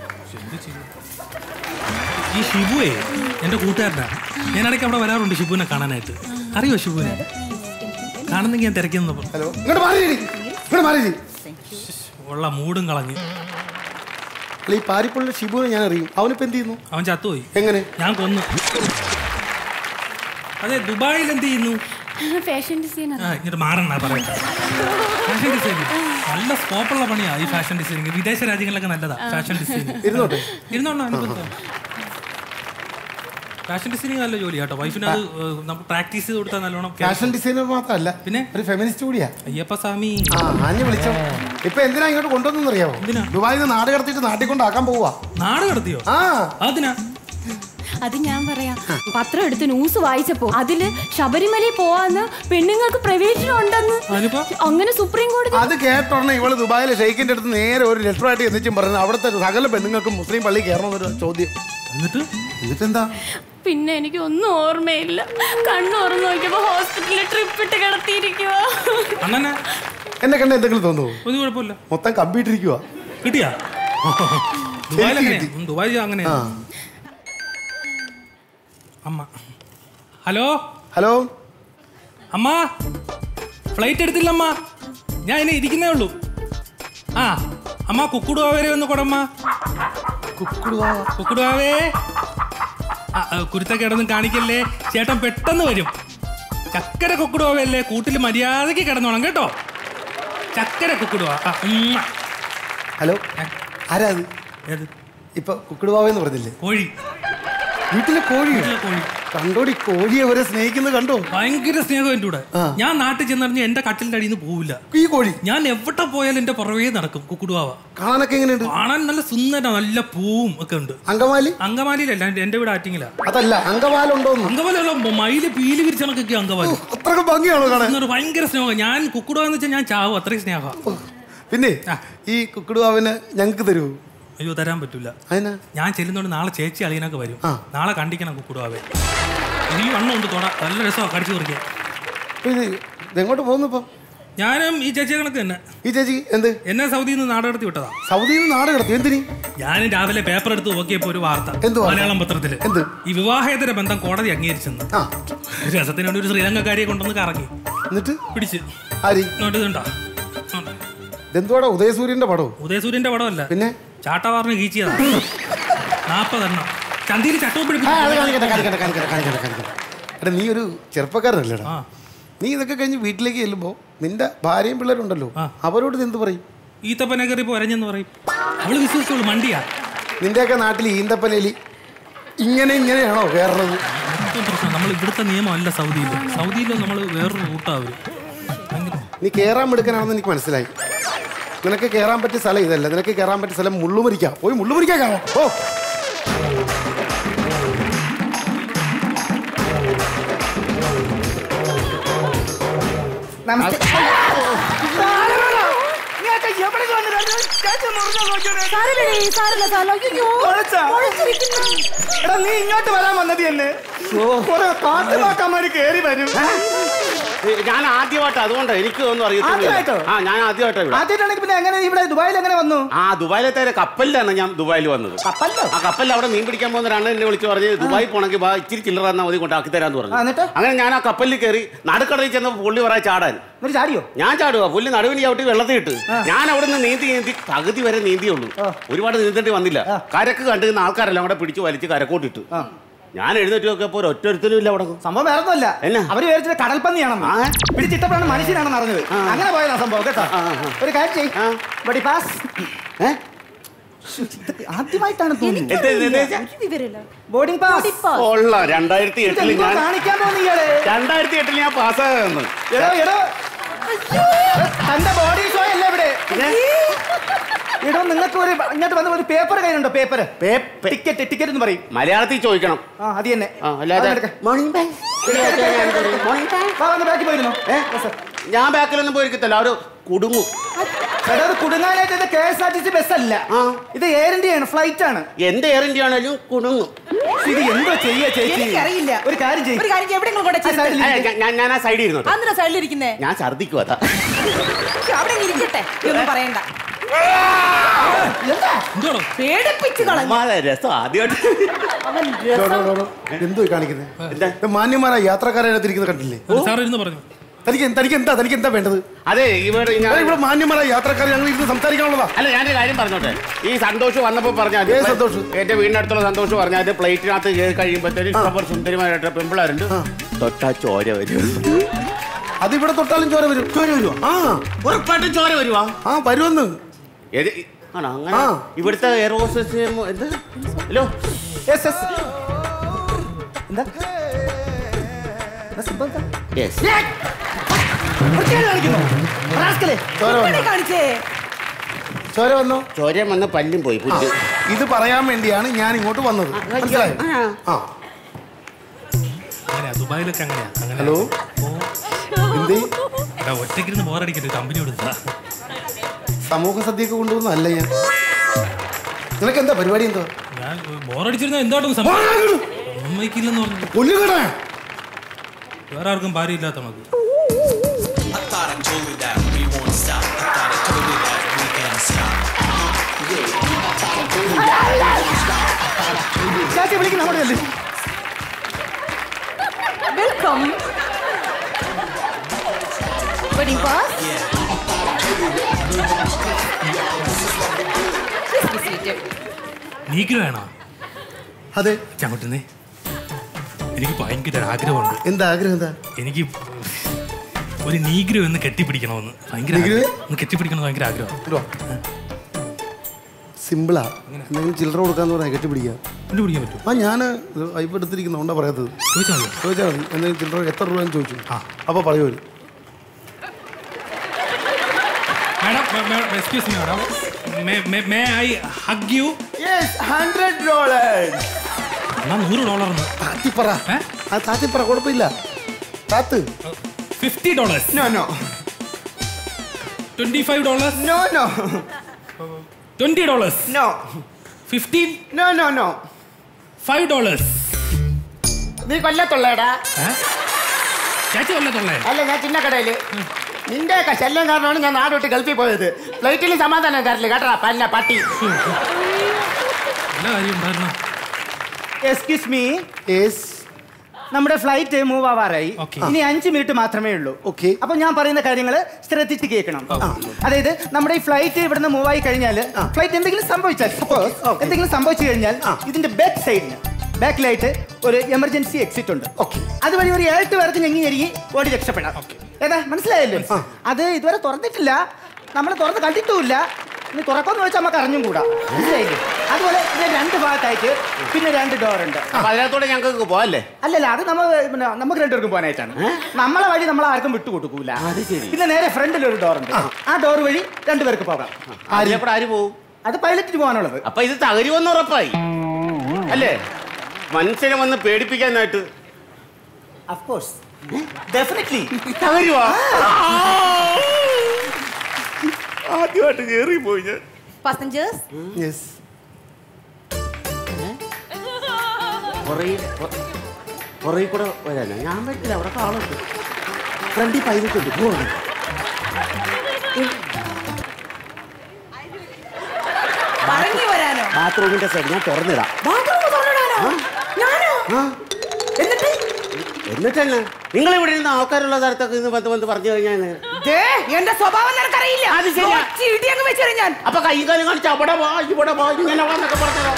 ഈ ഷിബുവേ എൻ്റെ കൂട്ടുകാരനാണ് ഞാൻ ഇടയ്ക്ക് അവിടെ വരാറുണ്ട് ഷിബുവിനെ കാണാനായിട്ട് അറിയോ ഷിബുവിനെ കാണുന്നെങ്കിൽ ഞാൻ തിരക്കുന്നത് ഹലോ ഇങ്ങോട്ട് മാറി ഇങ്ങോട്ട് മാറി ഉള്ള മൂടും കളഞ്ഞ് അല്ല ഈ പാരിപ്പള്ളിയിലെ ഷിബുവിനെ ഞാൻ അറിയും അവനിപ്പോ എന്ത് ചെയ്യുന്നു അവൻ ചത്തുപോയി എങ്ങനെ ഞാൻ കൊന്നു അതെ ദുബായിൽ എന്ത് ചെയ്യുന്നു ഫാഷൻ ഡിസൈനർ ആ ഇങ്ങോട്ട് മാറണ്ട പറയട്ടെ ഫാഷൻ ഡിസൈനിങ് നല്ല സ്കോപ്പുള്ള പണിയാ ഈ ഫാഷൻ ഡിസൈനിങ് വിദേശ രാജ്യങ്ങളിലൊക്കെ നല്ലതാ ഫാഷൻ ഡിസൈനിങ് ഇരുന്നോട്ടെ ഇരുന്നോണ്ടോ അനുബന്ധം ഫാഷൻ ഡിസൈനിങ് നല്ല ജോലി കേട്ടോ വൈഫിന് അത് ഏഹ്, നമുക്ക് പ്രാക്ടീസ് ചെയ്ത് കൊടുത്താൽ നല്ലോണം ഫാഷൻ ഡിസൈനർ മാത്രമല്ല പിന്നെ ഒരു ഫെമിനിസ്റ്റ് കൂടിയാ അയ്യപ്പ സ്വാമി ആ ആഞ്ഞു വിളിച്ചോ ഇപ്പൊ എന്തിനാ ഇങ്ങോട്ട് കൊണ്ടുവന്നു അറിയാമോ ദുബായിൽ നിന്ന് നാട് കടത്തിയിട്ട് നാട്ടിൽ കൊണ്ടാക്കാൻ പോവാ നാട് കടത്തിയോ ആ അതിനാ അത് ഞാൻ പറയാം പത്രം എടുത്ത് ന്യൂസ് വായിച്ചപ്പോ അതില് ശബരിമലയിൽ പോവാന്ന് പെണ്ണുങ്ങൾക്ക് പ്രവേശനം ഉണ്ടെന്ന് അങ്ങനെ സുപ്രീം കോടതി അത് കേട്ടോടനെ ഇവള് ദുബായിലെ ഷെയ്ഖിന്റെ അടുത്ത് നേരെ ഒരു ലെറ്റർ ആയിട്ട് എന്നിച്ചും പറഞ്ഞു അവിടുത്തെ സകല പെണ്ണുങ്ങൾക്ക് മുസ്ലിം പള്ളി കയറണമെന്നൊരു ചോദ്യം എന്നിട്ട് എന്നിട്ട് എന്താ പിന്നെ എനിക്ക് ഒന്നും ഓർമ്മയില്ല കണ്ണു തുറന്നു നോക്കിയപ്പോ ഹോസ്പിറ്റലിൽ ട്രിപ്പ് ഇട്ട് കിടത്തിയിരിക്കുക അങ്ങനെ എന്നെ കണ്ട എന്തെങ്കിലും തോന്നുന്നു ഒരു കുഴപ്പമില്ല മൊത്തം കമ്പിയിട്ടിരിക്കുക കിട്ടിയാ ദുബായിൽ അങ്ങനെ ഉം, ദുബായിൽ അങ്ങനെ അമ്മ ഹലോ ഹലോ അമ്മ ഫ്ലൈറ്റ് എടുത്തില്ല അമ്മ ഞാൻ ഇനി ഇരിക്കുന്നേ ഉള്ളൂ ആ അമ്മ കുക്കുടുവാവരെ ഒന്ന് കൊടമ്മ കുക്കുടുവാവേ ആ, ആ, കുരുത്തക്കേടൊന്നും കാണിക്കല്ലേ ചേട്ടൻ പെട്ടെന്ന് വരും ചക്കര കുക്കുടുവാവല്ലേ കൂട്ടിൽ മര്യാദയ്ക്ക് കിടന്നോണം കേട്ടോ ചക്കര കുക്കുടുവാ ആ, ഉമ്മ. ഹലോ ആരാ അത് ഏത് ഇപ്പൊ കുക്കിടുവാവെന്ന് പറഞ്ഞില്ലേ കോഴി വീട്ടിലെ കോഴിയോ കണ്ടോടി കോഴിയെ വരെ സ്നേഹിക്കുന്നത് കണ്ടോ ഭയങ്കര സ്നേഹം എൻ്റെ കൂടെ ഞാൻ നാട്ടിൽ ചെന്നറിഞ്ഞ് എന്റെ കട്ടിലിന്റെ അടിയിൽ നിന്ന് പോവില്ല ഈ കോഴി ഞാൻ എവിടെ പോയാലും എന്റെ പുറവേ നടക്കും കുക്കുടുവാവ കാണാനൊക്കെ എങ്ങനെയുണ്ട് കാണാൻ നല്ല സുന്ദര നല്ല പൂവും ഒക്കെ ഉണ്ട് അങ്കമാലി അങ്കമാലിയിലല്ല എന്റെ- എന്റെ വീട് ആറ്റിങ്ങില അതല്ല അങ്കമാലുണ്ടോ അങ്കമാലല്ല മയില് പീല് വിരിച്ചണക്കൊക്കെ അങ്കമാലി അത്രക്ക് ഭംഗിയാണോ കാണാൻ സുന്ദരം, ഭയങ്കര സ്നേഹം ഞാൻ കുക്കുടുവാന്ന് വെച്ചാൽ ഞാൻ ചാവും അത്രയും സ്നേഹം പിന്നെ ഈ കുക്കിടുവാവിന് ഞങ്ങൾക്ക് തരുമോ അയ്യോ തരാൻ പറ്റൂല അതിനാ ഞാൻ ചെല്ലുന്നോണ്ട് നാളെ ചേച്ചി അളിയനൊക്കെ വരും നാളെ കണ്ടിക്കണം കുക്കുടുവാവേ ഈ വണ്ണം ഉണ്ട് തൊട നല്ല രസമാണ് കടിച്ചു കുറിക്കാൻ ഇത് ഇതെങ്ങോട്ട് പോകുന്നു ഇപ്പം ഞാനും ഈ ചേച്ചിയെ കണക്ക് തന്നെ ഈ ചേച്ചി എന്ത് എന്നെ സൗദിയിൽ നിന്ന് നാടകത്തി വിട്ടതാ സൗദിയിൽ നിന്ന് നാട് കിടത്തി എന്തിനി ഞാൻ രാവിലെ പേപ്പർ എടുത്ത് നോക്കിയപ്പോ ഒരു വാർത്ത എന്ത് വാർത്ത? മലയാളം പത്രത്തില് എന്ത് ഈ വിവാഹേതര ബന്ധം കോടതി അംഗീകരിച്ചെന്ന് രസത്തിന് വേണ്ടി ഒരു ശ്രീലങ്കക്കാരിയെ കൊണ്ടുവന്ന് കറങ്ങി എന്നിട്ട് പിടിച്ച് ആരി ഇങ്ങോട്ട് ഇതുണ്ടോ ഇതെന്തുവാടാ ഉദയസൂര്യന്റെ പടവും ഉദയസൂര്യന്റെ പടമല്ല പിന്നെ ചാട്ടവാറിന് കീച്ചിയതാ നാപ്പതെണ്ണം ചന്തിയിൽ ചട്ടവും ആ, അത് കാണിക്കട്ടെ, പിടിപ്പിച്ചു കാണിക്കട്ടെ, കാണിക്കട്ടെ, കാണിക്കട്ടെ, കാണിക്കട്ടെ. എടാ നീ ഒരു ചെറുപ്പക്കാരനല്ലേടാ നീ ഇതൊക്കെ കഴിഞ്ഞ് വീട്ടിലേക്ക് ചെല്ലുമ്പോ നിന്റെ ഭാര്യയും പിള്ളേരുണ്ടല്ലോ അവരോട് നീ എന്ത് പറയും ഈത്തപ്പനെ കയറി പോരഞ്ഞെന്ന് പറയും അവള് വിശ്വസിച്ചോളൂ മണ്ടിയാ നിന്റെയൊക്കെ നാട്ടിൽ ഈന്തപ്പനലി ഇങ്ങനെ ഇങ്ങനെയാണോ കയറുന്നത് മൊത്തം പ്രശ്നം നമ്മൾ ഇവിടുത്തെ നിയമമല്ല സൗദിയിൽ സൗദിയിൽ നമ്മൾ വേറൊരു റൂട്ടാ അവര് നീ കയറാൻ മിടുക്കനാണെന്ന് എനിക്ക് മനസ്സിലായി നിനക്ക് കയറാൻ പറ്റിയ സ്ഥലം ഇതല്ല നിനക്ക് കയറാൻ പറ്റിയ സ്ഥലം മുള്ളുമുറിക്കാം പോയി മുള്ളുമുറിക്കാൻ കാണാം ഓ നമസ്തേ എടാ നീ ഇങ്ങോട്ട് വരാൻ വന്നത് എന്നെ കുറെ കാട്ടുമാക്കാമാര് കേറി വരും ഞാൻ ആദ്യമായിട്ട് അതുകൊണ്ട് എനിക്ക് ഒന്നും ആദ്യമായിട്ടോ? അറിയത്തില്ല ആ ഞാൻ ആദ്യമായിട്ടാണ് ഇവിടെ ആദ്യമായിട്ടാണെങ്കിൽ പിന്നെ എങ്ങനെ ഇവിടെ ദുബായിൽ എങ്ങനെ വന്നു ആ ദുബായിലത്തെ ഒരു കപ്പലിലാണ് ഞാൻ ദുബായിൽ വന്നത് കപ്പലിലോ ആ കപ്പലിൽ അവിടെ മീൻ പിടിക്കാൻ പോകുന്ന ഒരാണ് എന്നെ വിളിച്ച് പറഞ്ഞ് ദുബായി പോണെങ്കിൽ വാ ഇച്ചിരി ചില്ലറ തന്നാൽ മതി കൊണ്ടാക്കി തരാന്ന് പറഞ്ഞു ആ, എന്നിട്ട്? അങ്ങനെ ഞാൻ ആ കപ്പലിൽ കയറി നടുക്കടലിൽ ചെന്നപ്പോൾ പുള്ളി പറയാൻ ചാടാൻ എന്നിട്ട് ചാടിയോ ഞാൻ ചാടുക പുള്ളി നടുവിന് ചവിട്ടി വെള്ളത്തിൽ ഇട്ട് ഞാൻ അവിടെ നിന്ന് നീന്തി നീന്തി പകുതി വരെ നീന്തിയുള്ളൂ ഒരുപാട് നീന്തേണ്ടി വന്നില്ല കരക്ക് കണ്ടിരുന്ന ആൾക്കാരെല്ലാം കൂടെ പിടിച്ച് വലിച്ച് കരക്കോട്ടിട്ട് ഞാൻ എഴുന്നേറ്റ് നോക്കിയപ്പോ ഒരു ഒറ്റൊരുത്തരും ഇല്ല അവിടെ സംഭവം വേറെ ഒന്നുമല്ല എന്നാ? അവര് വിചാരിച്ചത് കടൽപ്പന്നിയാണെന്ന് പിടിച്ചിട്ടപ്പോഴാണ് മനുഷ്യനാണെന്ന് അറിഞ്ഞത് അങ്ങനെ പോയതാ സംഭവം കേട്ടോ ഒരു കാര്യം ചെയ് ബോഡി പാസ് ആദ്യമായിട്ടാണ് എന്ത് എന്ത് എന്ത് ബോർഡിംഗ് പാസ് കൊള്ളാം രണ്ടായിരത്തി എട്ടിൽ ഇതെന്തോ ഞാൻ കാണിക്കാൻ പോകുന്ന ഇയാള് രണ്ടായിരത്തി എട്ടിൽ ഞാൻ പാസ്സാകുന്നു എടോ എടോ തന്റെ ബോഡി ഷോ അല്ലേ ഇവിടെ എടോ നിങ്ങൾക്ക് ഒരു ഇങ്ങോട്ട് വന്ന ഒരു പേപ്പർ കയ്യിലുണ്ടോ പേപ്പർ ടിക്കറ്റ് ടിക്കറ്റ് എന്ന് പറയും മലയാളത്തിൽ ചോദിക്കണം ആ അത് തന്നെ ആ, അല്ലാതെ അതെടുക്ക. മോർണിംഗ് ബാങ്ക് വാ, വന്ന് ബാക്കി പോയിരുന്നു ഞാൻ ബാക്കിലൊന്നും പോയിരിക്കത്തില്ല അവര് കുടുങ്ങും എടാ അത് കുടുങ്ങാനായിട്ട് ഇത് K S R T C bus അല്ല ഇത് എയർ ഇന്ത്യയാണ് ഫ്ലൈറ്റ് ആണ് എന്റെ എയർ ഇന്ത്യ ആണെങ്കിലും കുടുങ്ങും ഇത് എന്തോ ചെയ്യാ ചേച്ചി എനിക്കറിയില്ല ഒരു കാര്യം ചെയ്യ്. ഒരു കാര്യം എവിടെയെങ്കിലും കൊണ്ട് ആ side ൽ അല്ല, ഞാൻ- ഞാൻ ഞാൻ ആ സൈഡിൽ ഇരുന്നോട്ടെ അന്നിനാ സൈഡിലിരിക്കുന്നേ ഞാൻ ഛർദിക്കും അതാ അവിടെ ഇങ്ങ് ഇരിക്കട്ടെ ഒന്നും പറയണ്ട എന്താ? പേടിപ്പിച്ച് കളഞ്ഞു ഉമ്മാടെ രസം ആദ്യമായിട്ട് അവൻ ഡോ, ഡോ, രസം ഡോ, ഡോ. എന്തോ ഈ കാണിക്കുന്നത് ഇത് മാന്യന്മാരായ യാത്രക്കാരെ തിരിക്കുന്നത് കണ്ടില്ലേ സാർ ഇരുന്ന് പറഞ്ഞു തനിക്ക് തനിക്ക് എന്താ തനിക്ക് എന്താ വേണ്ടത് അതെ ഇവിടെ ഞാൻ ഇവിടെ മാന്യന്മാരായ യാത്രക്കാർ ഞങ്ങൾ ഇരുന്ന് സംസാരിക്കാനുള്ളതാ അല്ല ഞാനൊരു കാര്യം പറഞ്ഞോട്ടെ ഈ സന്തോഷ് വന്നപ്പോ പറഞ്ഞാൽ ഏത് സന്തോഷ്? എന്റെ വീടിനടുത്തുള്ള സന്തോഷ് പറഞ്ഞാൽ പ്ലേറ്റിനകത്ത് കയറി കഴിയുമ്പോഴത്തേനും ഇഷ്ടംപോലെ സുന്ദരിമാരായിട്ട് പെമ്പിളാരുണ്ട് തൊട്ടാ ചോര വരും അത് ഇവിടെ തൊട്ടാലും ചോര വരും ചോര വരുമോ ആ ഉറപ്പായിട്ടും ചോര വരുവാ ആ വരുമെന്ന് ഏത് ആണോ അങ്ങനെ ഇവിടുത്തെ എയർ ഹോസ്റ്റസ് എന്ത് ഹലോ യെസ് യെസ് എന്താ എന്താ സംഭവം എന്താ? യെസ് വൃത്തികേട് കാണിക്കുന്നോ? റാസ്കലേ. ചോര ഇവിടെ വന്നോ കാണിച്ചേ ചോര വന്നോ ചോര വന്ന് പല്ലും പോയി പുല്ല് ഇത് പറയാൻ വേണ്ടിയാണ് ഞാൻ ഇങ്ങോട്ട് വന്നത് മനസ്സിലായോ ആ അങ്ങനെയാ ദുബായിലൊക്കെ അങ്ങനെയാ അങ്ങനെ ഹലോ എന്തേ എടാ ഒറ്റയ്ക്കിരുന്ന് ബോറടിക്കരുത് കമ്പനി കൊടുത്താ സമൂഹ സദ്യയൊക്കെ കൊണ്ടുവന്നല്ല ഞാൻ നിനക്ക് എന്താ പരിപാടി എന്തോ ഞാൻ ബോറടിച്ചിരുന്ന എന്താട്ടും സംഭവം സമ്മതിക്കില്ലെന്ന് പറഞ്ഞു കൊല്ലുകട വേറെ ആർക്കും ഭാര്യ ഇല്ലാത്ത നമുക്ക് I thought I told you that we won't stop. I thought I told you that we can't stop. ചാച്ചി വിളിക്കുന്ന അങ്ങോട്ട് ചെല്ല്. വെൽക്കം വെഡിങ് പാസ് നീക്ക് വേണോ അതെ ചങ്ങോട്ടുന്നേ എനിക്ക് ഭയങ്കര ഒരു ആഗ്രഹമുണ്ട് എന്താ ആഗ്രഹം എന്താ എനിക്ക് ഒരു നീഗ്രോ ഒന്ന് കെട്ടിപ്പിടിക്കണമെന്ന് ഭയങ്കര നീഗ്രോ? ആഗ്രഹം. ഒന്ന് കെട്ടിപ്പിടിക്കണം ഭയങ്കര ആഗ്രഹം സിമ്പിളാ എന്തെങ്കിലും ചില്ലറ കൊടുക്കാന്ന് പറഞ്ഞാൽ കെട്ടിപ്പിടിക്കാം കണ്ടുപിടിക്കാൻ പറ്റും ആ ഞാൻ ഇപ്പം എടുത്തിരിക്കുന്നതുകൊണ്ടാ പറയാത്തത് ചോദിച്ചാൽ മതി ചോദിച്ചാൽ മതി എന്തെങ്കിലും ചില്ലറ എത്ര രൂപ ചോദിച്ചു അപ്പോൾ പറയുമോ madam excuse me madam may I hug you Yes, 100 dollars. എന്നാ നൂറ് ഡോളർ താത്തിപ്പറ ആ താത്തിപ്പറ കുഴപ്പമില്ല താത്ത് fifty dollars No, no. Twenty five dollars No, no. Twenty dollars No. Fifteen No, no, no. Five dollars നീ കൊല്ലത്തുള്ളേടാ ചേച്ചി കൊല്ലത്തുള്ളേ അല്ല ഞാൻ ചിന്നക്കടയില് നിന്റെ ഒക്കെ ശല്യം കാരണമാണ് ഞാൻ നാട് വിട്ട് ഗൾഫിൽ പോയത് ഫ്ലൈറ്റിൽ സമാധാനം തരില്ല കേട്ടാ പല്ല പട്ടി നല്ല കാര്യം ഉണ്ടായിരുന്നു എക്സ്ക്യൂസ് മീ നമ്മുടെ ഫ്ലൈറ്റ് മൂവ് ആവാറായി ഇനി അഞ്ച് മിനിറ്റ് മാത്രമേ ഉള്ളൂ ഓക്കെ അപ്പൊ ഞാൻ പറയുന്ന കാര്യങ്ങൾ ശ്രദ്ധിച്ച് കേൾക്കണം അതായത് നമ്മുടെ ഈ ഫ്ലൈറ്റ് ഇവിടുന്ന് മൂവ് ആയി കഴിഞ്ഞാൽ ഫ്ലൈറ്റ് എന്തെങ്കിലും സംഭവിച്ചാൽ suppose എന്തെങ്കിലും സംഭവിച്ചു കഴിഞ്ഞാൽ ഇതിന്റെ ബാക്ക് സൈഡിന് ബാക്കിലായിട്ട് ഒരു എമർജൻസി എക്സിറ്റ് ഉണ്ട് അതുവഴി ഒരു ഏഴ് പേർക്ക് ഞെങ്ങി ഞെരുങ്ങി ഓടി രക്ഷപ്പെടാം ഏതാ മനസ്സിലായല്ലോ അത് ഇതുവരെ തുറന്നിട്ടില്ല നമ്മൾ തുറന്ന് കണ്ടിട്ടുമില്ല ഇനി തുറക്കാന്ന് വെച്ചാൽ നമുക്ക് അറിഞ്ഞും കൂടാ മനസ്സിലായില്ലേ അതുപോലെ ഇതിന്റെ രണ്ട് ഭാഗത്തായിട്ട് പിന്നെ രണ്ട് ഡോർ ഉണ്ട് അപ്പൊ അതിനകത്തൂടെ ഞങ്ങൾക്ക് പോവല്ലേ അല്ലല്ല അത് നമ്മ പിന്നെ നമുക്ക് രണ്ടുപേർക്കും പോകാനായിട്ടാണ് നമ്മളെ വഴി നമ്മൾ ആർക്കും വിട്ടു കൊടുക്കൂല പിന്നെ നേരെ ഫ്രണ്ടിൽ ഒരു ഡോർ ഉണ്ട് ആ ഡോർ വഴി രണ്ടുപേർക്ക് പോകാം അതിലെപ്പോൾ ആര് പോവും അത് പൈലറ്റിന് പോകാനുള്ളത് അപ്പൊ ഇത് തകരുമെന്ന് ഉറപ്പായി അല്ലേ മനുഷ്യനെ വന്ന് പേടിപ്പിക്കാനായിട്ട് അഫ്കോഴ്സ് ഡെഫിനറ്റ്ലി തകരുവാ ആദ്യമായിട്ട് കേറി പോയി ഞാൻ പാസഞ്ചേഴ്സ് യെസ് പുറകെ കൂടെ വരാനാ ഞാൻ പറ്റില്ല അവിടെ കാണുന്നുണ്ട് ഫ്രണ്ടിൽ പൈലറ്റുണ്ട് പോവാണ് മടങ്ങി വരാനോ ബാത്റൂമിന്റെ സൈഡ് ഞാൻ തുറന്നിടാം ബാത്റൂം തുറന്നിടാനോ ഞാനോ എന്നിട്ട് എന്നിട്ടന്നെ നിങ്ങൾ ഇവിടെ ഇരുന്ന ആൾക്കാരുള്ള സ്ഥലത്തൊക്കെ ഇന്ന് പത്ത് പത്ത് പറഞ്ഞു കഴിഞ്ഞാൽ ദേ, എന്റെ സ്വഭാവം നിനക്കറിയില്ല അത് ശരിയാ. ഒറ്റ ഇടി അങ്ങ് വെച്ചേരും ഞാൻ അപ്പൊ കൈ കാലം കാണിച്ച് അവിടെ വാ ഇവിടെ വാ ഇങ്ങനെ വാ എന്നൊക്കെ പറഞ്ഞോ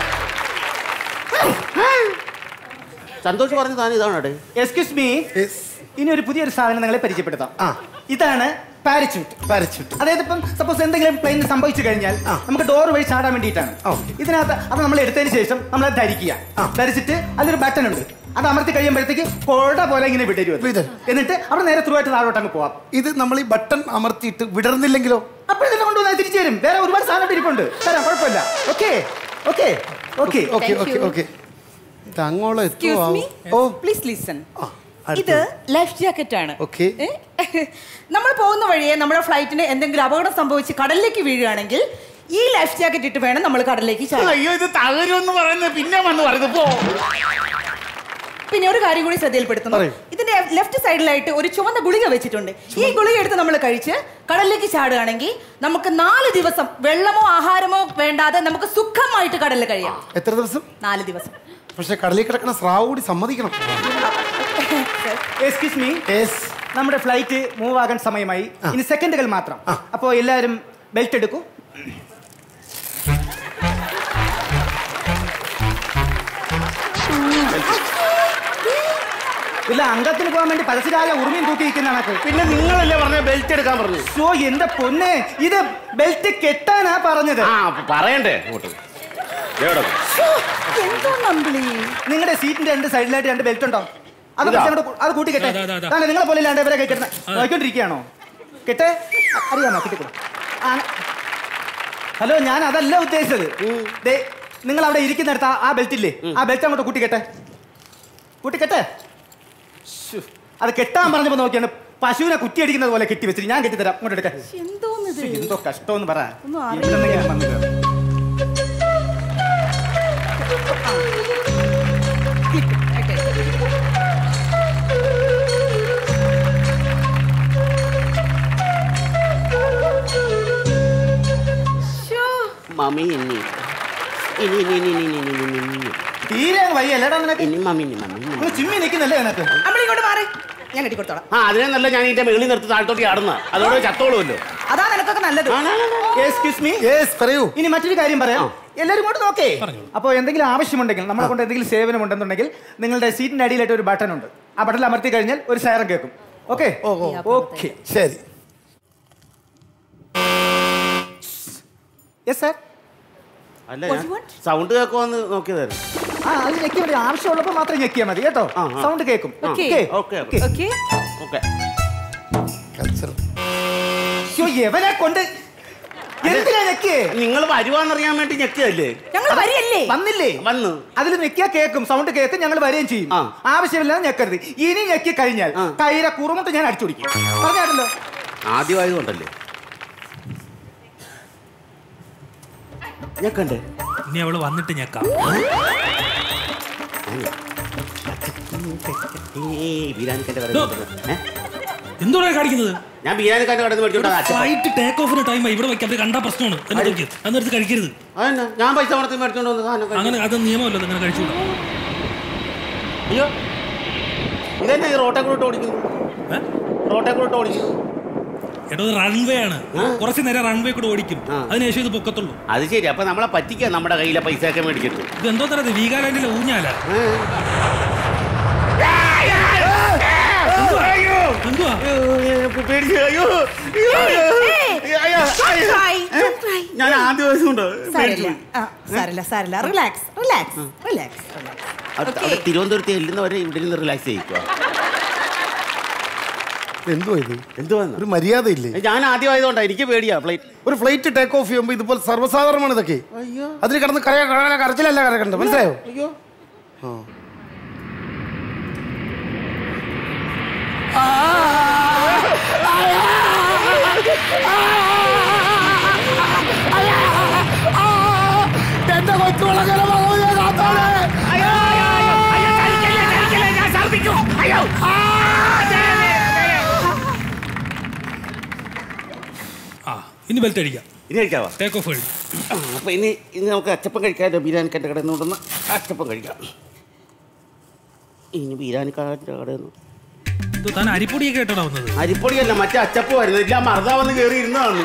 സന്തോഷ് പറഞ്ഞ താൻ ഇതാണ് എക്സ്ക്യൂസ് മീ ഇനി ഒരു പുതിയൊരു സാധനം നിങ്ങളെ പരിചയപ്പെടുത്താം ഇതാണ് പാരച്യൂട്ട് പാരച്യൂട്ട് അതായത് ഇപ്പം സപ്പോസ് എന്തെങ്കിലും പ്ലെയിനിൽ സംഭവിച്ചു കഴിഞ്ഞാൽ നമുക്ക് ഡോർ വഴി ചാടാൻ വേണ്ടിയിട്ടാണ് ഇതിനകത്ത് അത് നമ്മൾ എടുത്തതിന് ശേഷം നമ്മൾ അത് ധരിക്കുക ധരിച്ചിട്ട് അതിലൊരു ബട്ടൺ ഉണ്ട് അത് അമർത്തി കഴിയുമ്പോഴത്തേക്ക് കോട പോലെ ഇങ്ങനെ വിടരും അത്. എന്നിട്ട് അവിടെ നേരെ ത്രൂ ആയിട്ട് താഴോട്ട് അങ്ങ് പോവാം ഇത് നമ്മൾ ഈ ബട്ടൺ അമർത്തിയിട്ട് വിടർന്നില്ലെങ്കിലോ അപ്പോഴത്തേക്കും കൊണ്ടുവന്നാൽ തിരിച്ചു തരും വേറെ ഒരുപാട് സാധനം ഇരിപ്പുണ്ട് തരാം കുഴപ്പമില്ല okay okay okay okay okay okay ഇത് അങ്ങോളം Excuse എത്തുമോ me? ഓ Please listen. ഇത് ലൈഫ് ജാക്കറ്റ് ആണ് ഓക്കെ ഏ? നമ്മൾ പോകുന്ന വഴിയെ നമ്മുടെ ഫ്ലൈറ്റിന് എന്തെങ്കിലും അപകടം സംഭവിച്ച് കടലിലേക്ക് വീഴുകയാണെങ്കിൽ ഈ ലൈഫ് ജാക്കറ്റ് ഇട്ട് വേണം നമ്മൾ കടലിലേക്ക് ചാടാൻ. അയ്യോ ഇത് തകരുമെന്ന് പറയുന്നത് പിന്നെ വന്ന് പറയുന്നത് പോ പിന്നെ ഒരു കാര്യം കൂടി ശ്രദ്ധയിൽപ്പെടുത്തുന്നു ഇതിന്റെ ലെഫ്റ്റ് സൈഡിലായിട്ട് ഒരു ചുവന്ന ഗുളിക വെച്ചിട്ടുണ്ട് ഈ ഗുളിക എടുത്ത് നമ്മൾ കഴിച്ച് കടലിലേക്ക് ചാടുകയാണെങ്കിൽ നമുക്ക് നാല് ദിവസം വെള്ളമോ ആഹാരമോ വേണ്ടാതെ നമുക്ക് സുഖമായിട്ട് കടലിൽ കഴിയാം എത്ര ദിവസം നാല് ദിവസം പക്ഷെ കടലിൽ കിടക്കണ സ്രാവ് കൂടി സമ്മതിക്കണം എക്സ്ക്യൂസ് മീ നമ്മുടെ ഫ്ലൈറ്റ് മൂവ് ആകാൻ സമയമായി ഇനി സെക്കൻഡുകൾ മാത്രം അപ്പോൾ എല്ലാവരും ബെൽറ്റ് എടുക്കൂ ഇല്ല അംഗത്തിന് പോകാൻ വേണ്ടി പരസ്യരാജ ഉറുമിയും തൂക്കിയിരിക്കുന്ന കണക്ക് പിന്നെ നിങ്ങളല്ലേ പറഞ്ഞ ബെൽറ്റ് എടുക്കാൻ പറഞ്ഞു ഷോ എന്റെ പൊന്നെ ഇത് ബെൽറ്റ് കെട്ടാനാ പറഞ്ഞത് ആ പറയണ്ടേ അങ്ങോട്ട് എവിടെ നിങ്ങളുടെ സീറ്റിന്റെ രണ്ട് സൈഡിലായിട്ട് രണ്ട് ബെൽറ്റ് ഉണ്ടോ അത് ഇതാ. കുറച്ച് അങ്ങോട്ട് കൂ- അത് കൂട്ടി കെട്ടെ അതാ, അതാ, അതാ. അതാണ് നിങ്ങളെ പോലെ ഇല്ലാണ്ട് ഇവരെ കെട്ടുന്ന നോക്കിക്കൊണ്ടിരിക്കുകയാണോ കെട്ടെ അ- അറിയാമോ കിട്ടിക്കോ ഹലോ ഞാൻ അതല്ല ഉദ്ദേശിച്ചത് ദേ നിങ്ങൾ അവിടെ ഇരിക്കുന്നിടത്ത് ആ- ആ ബെൽറ്റ് ഇല്ലേ ആ ബെൽറ്റ് അങ്ങോട്ട് കൂട്ടിക്കെട്ടെ കൂട്ടിക്കെട്ടെ ശ്ശോ, അത് കെട്ടാൻ പറഞ്ഞപ്പോ നോക്കിയാണ് പശുവിനെ കുറ്റിയടിക്കുന്നത് പോലെ കെട്ടി വെച്ചിട്ട് ഞാൻ കെട്ടിത്തരാം അങ്ങോട്ട് എടുക്കാൻ എന്തോന്നിത് എന്തോ കഷ്ടമെന്ന് പറ ഒന്നും എന്തെങ്കിലും വന്നില്ല മമ്മി ഇനി ഇനി ഇനി ഇനി ഇനി ഇനി ഇനി ഇനി ഇനി തീരെ വയ്യല്ലേടാ നിനക്ക് ഇനി മമ്മി ഇനി മമ്മി ഇനി. നിങ്ങൾ ചിമ്മി നിൽക്കുന്നല്ലേ നിനക്ക് നമ്മളിങ്ങോട്ട് മാറി ഞാൻ കെട്ടിക്കൊടുത്തോളാം ആ അതിനെ നല്ല ഞാൻ ഇതിന്റെ മേളിൽ നിർത്തി താഴത്തോട്ട് ചാടുന്ന അതോടെ ചത്തോളുമല്ലോ അതാ നിനക്കൊക്കെ നല്ലത് എക്സ്ക്യൂസ് മീ പറയൂ ഇനി മറ്റൊരു കാര്യം പറയാം എല്ലാവരും ഇങ്ങോട്ട് നോക്കേ അപ്പോൾ എന്തെങ്കിലും ആവശ്യമുണ്ടെങ്കിൽ നമ്മളെ കൊണ്ട് എന്തെങ്കിലും സേവനം ഉണ്ടെന്നുണ്ടെങ്കിൽ നിങ്ങളുടെ സീറ്റിന്റെ അടിയിലായിട്ട് ഒരു ബട്ടൺ ഉണ്ട് ആ ബട്ടൺ അമർത്തി കഴിഞ്ഞാൽ ഒരു സൈറം കേൾക്കും ഓക്കെ ഓക്കെ ശരി യെസ് സാർ അല്ല ഞാൻ സൗണ്ട് കേൾക്കുമെന്ന് നോക്കിയതായിരുന്നു ആ അത് ഞെക്കിയാൽ മതി ആവശ്യമുള്ളപ്പോൾ മാത്രം ഞെക്കിയാൽ മതി കേട്ടോ സൗണ്ട് കേൾക്കും okay okay okay okay okay ശ്ശോ, എവനെ കൊണ്ട് എന്തിനാ ഞെക്കിയേ നിങ്ങൾ വരുവാന്നറിയാൻ വേണ്ടി ഞെക്കിയല്ലേ ഞങ്ങൾ വരികയല്ലേ വന്നില്ലേ വന്നു അതിൽ ഞെക്കിയാ കേൾക്കും സൗണ്ട് കേൾക്കും ഞങ്ങൾ വരികയും ചെയ്യും ആവശ്യമില്ലാതെ ഞെക്കരുത് ഇനി ഞെക്കി കഴിഞ്ഞാൽ കൈര കുറുമുട്ട് ഞാൻ അടിച്ചു പിടിക്കും പറഞ്ഞാണല്ലോ ആദ്യമായതുകൊണ്ടല്ലേ ഞെക്കണ്ടേ ഇനി അവള് വന്നിട്ട് ഞെക്കാം ബിരിയാണിക്കാന്റെ കടയിൽ നിന്ന്. ഏ? എന്തോടാ കാണിക്കുന്നത് ഞാൻ ബിരിയാണിക്കാന്റെ കടയിൽ നിന്ന് മേടിച്ചോണ്ടാ അച്ഛൻ ഫ്ലൈറ്റ് ടേക്ക് ഓഫിന് ടൈം ഇവിടെ വെക്കാം അത് കണ്ടാ പ്രശ്നമാണ് എന്നെ നോക്കി അന്നെടുത്ത് കഴിക്കരുത് അതെന്നാ ഞാൻ പൈസ കൊടുത്ത് മേടിച്ചോണ്ട് വന്ന് സാധനം കഴിച്ചു. അങ്ങനെ അത് നിയമമല്ലോ അങ്ങനെ കഴിച്ചു അയ്യോ ഇതെന്നെ ഈ റോട്ടെ കൂടെ ഓടിക്കുന്നു റോട്ടെ കൂടെ ഓടിക്കുന്നു എടോ റൺവേ ആണ് കുറച്ച് നേരം റൺവേ കൂടെ ഓടിക്കും അതിനുശേഷം ഇത് പൊക്കത്തുള്ളൂ അത് ശരി അപ്പൊ നമ്മളെ പറ്റിക്കാം നമ്മുടെ കയ്യിലെ പൈസ ഒക്കെ മേടിച്ചിട്ട് ഇത് എന്തോ തരത് വീഗാലാൻഡിലെ ഊഞ്ഞാല എന്തുവാ ഞാൻ ആദ്യ ദിവസം ഉണ്ട് സാരില്ല ആ, സാരില്ല സാരില്ല റിലാക്സ് റിലാക്സ് റിലാക്സ് അവിടെ തിരുവനന്തപുരത്ത് ചെല്ലുന്നവരെ ഇവിടെ നിന്ന് റിലാക്സ് ചെയ്യിക്കുക എന്തുവാ ഇത് എന്തുവാ ഒരു മര്യാദയില്ലേ ഞാൻ ആദ്യമായതുകൊണ്ടാ എനിക്ക് പേടിയാ ഫ്ലൈറ്റ് ഒരു ഫ്ലൈറ്റ് ടേക്ക് ഓഫ് ചെയ്യുമ്പോൾ ഇതുപോലെ സർവ്വസാധാരണമാണ് ഇതൊക്കെ അതിൽ കിടന്ന് കരയ കര കരച്ചിലല്ല കരക്കണ്ടത് മനസ്സിലായോ അയ്യോ ആ. എന്റെ കൊച്ചുളകര ആ ഇനി ബെൽറ്റ് അടിക്കാം ഇനി കഴിക്കാവാ ടേക്ക് ഓഫ് കഴിഞ്ഞു ആ, അപ്പൊ ഇനി ഇനി നമുക്ക് അച്ചപ്പം കഴിക്കാമല്ലോ ബിരിയാണിക്കാൻ്റെ കടയിൽ നിന്ന് കൊണ്ടുവന്ന് അച്ചപ്പം കഴിക്കാം ഇനി ബിരിയാണിക്കാരൻ്റെ കടയിൽ നിന്ന് ഇത് താൻ അരിപ്പൊടിയൊക്കെ കേട്ടോടാ വന്നത് അരിപ്പൊടിയല്ല മറ്റേ അച്ചപ്പം വരുന്നത് ഇല്ല മറുത വന്ന് കയറി ഇരുന്നതാണ്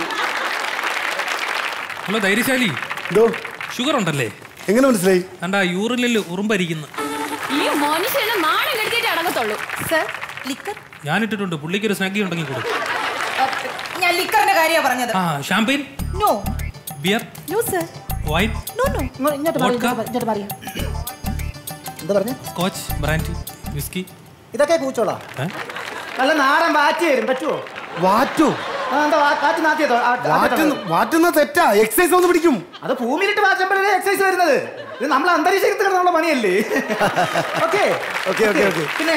ഹലോ ധൈര്യശാലി ഷുഗർ ഉണ്ടല്ലേ എങ്ങനെ മനസ്സിലായി കണ്ടാ യൂറിനിൽ ഉറുമ്പരിക്കുന്നു ഈ മനുഷ്യനെ നാണം കെടുത്തിട്ട് അടങ്ങത്തുള്ളൂ സർ ലിക്കർ ഞാൻ ഇട്ടിട്ടുണ്ട് പുള്ളിക്ക് ഒരു സ്നാക്കി ഉണ്ടെങ്കിൽ കൊടുക്കും ഞാൻ ലിക്കറിന്റെ കാര്യമാണ് പറഞ്ഞത് ആ champagne no beer no sir wine no no ഇങ്ങോട്ട് പറയൂ, Vodka? ഇങ്ങോട്ട് പറയൂ എന്താ പറഞ്ഞ സ്കോച്ച് ബ്രാൻഡി വിസ്കി ഇതൊക്കെ കൂച്ചോളാ നല്ല നാടൻ വാറ്റ് വരും പറ്റുമോ വാറ്റോ ആ, എന്താ വാ- കാറ്റ് നാത്തിയതോ ആ, വാറ്റുന്ന ആദ്യത്തെ വാറ്റുന്ന തെറ്റാ എക്സസൈസ് ഒന്ന് പിടിക്കും അത് ഭൂമിയിലിട്ട് വാറ്റുമ്പോഴേ എക്സസൈസ് വരുന്നത് ഇത് നമ്മൾ അന്തരീക്ഷത്തിൽ കിടന്നുള്ള പണിയല്ലേ ഓക്കെ ഓക്കെ ഓക്കെ ഓക്കെ പിന്നെ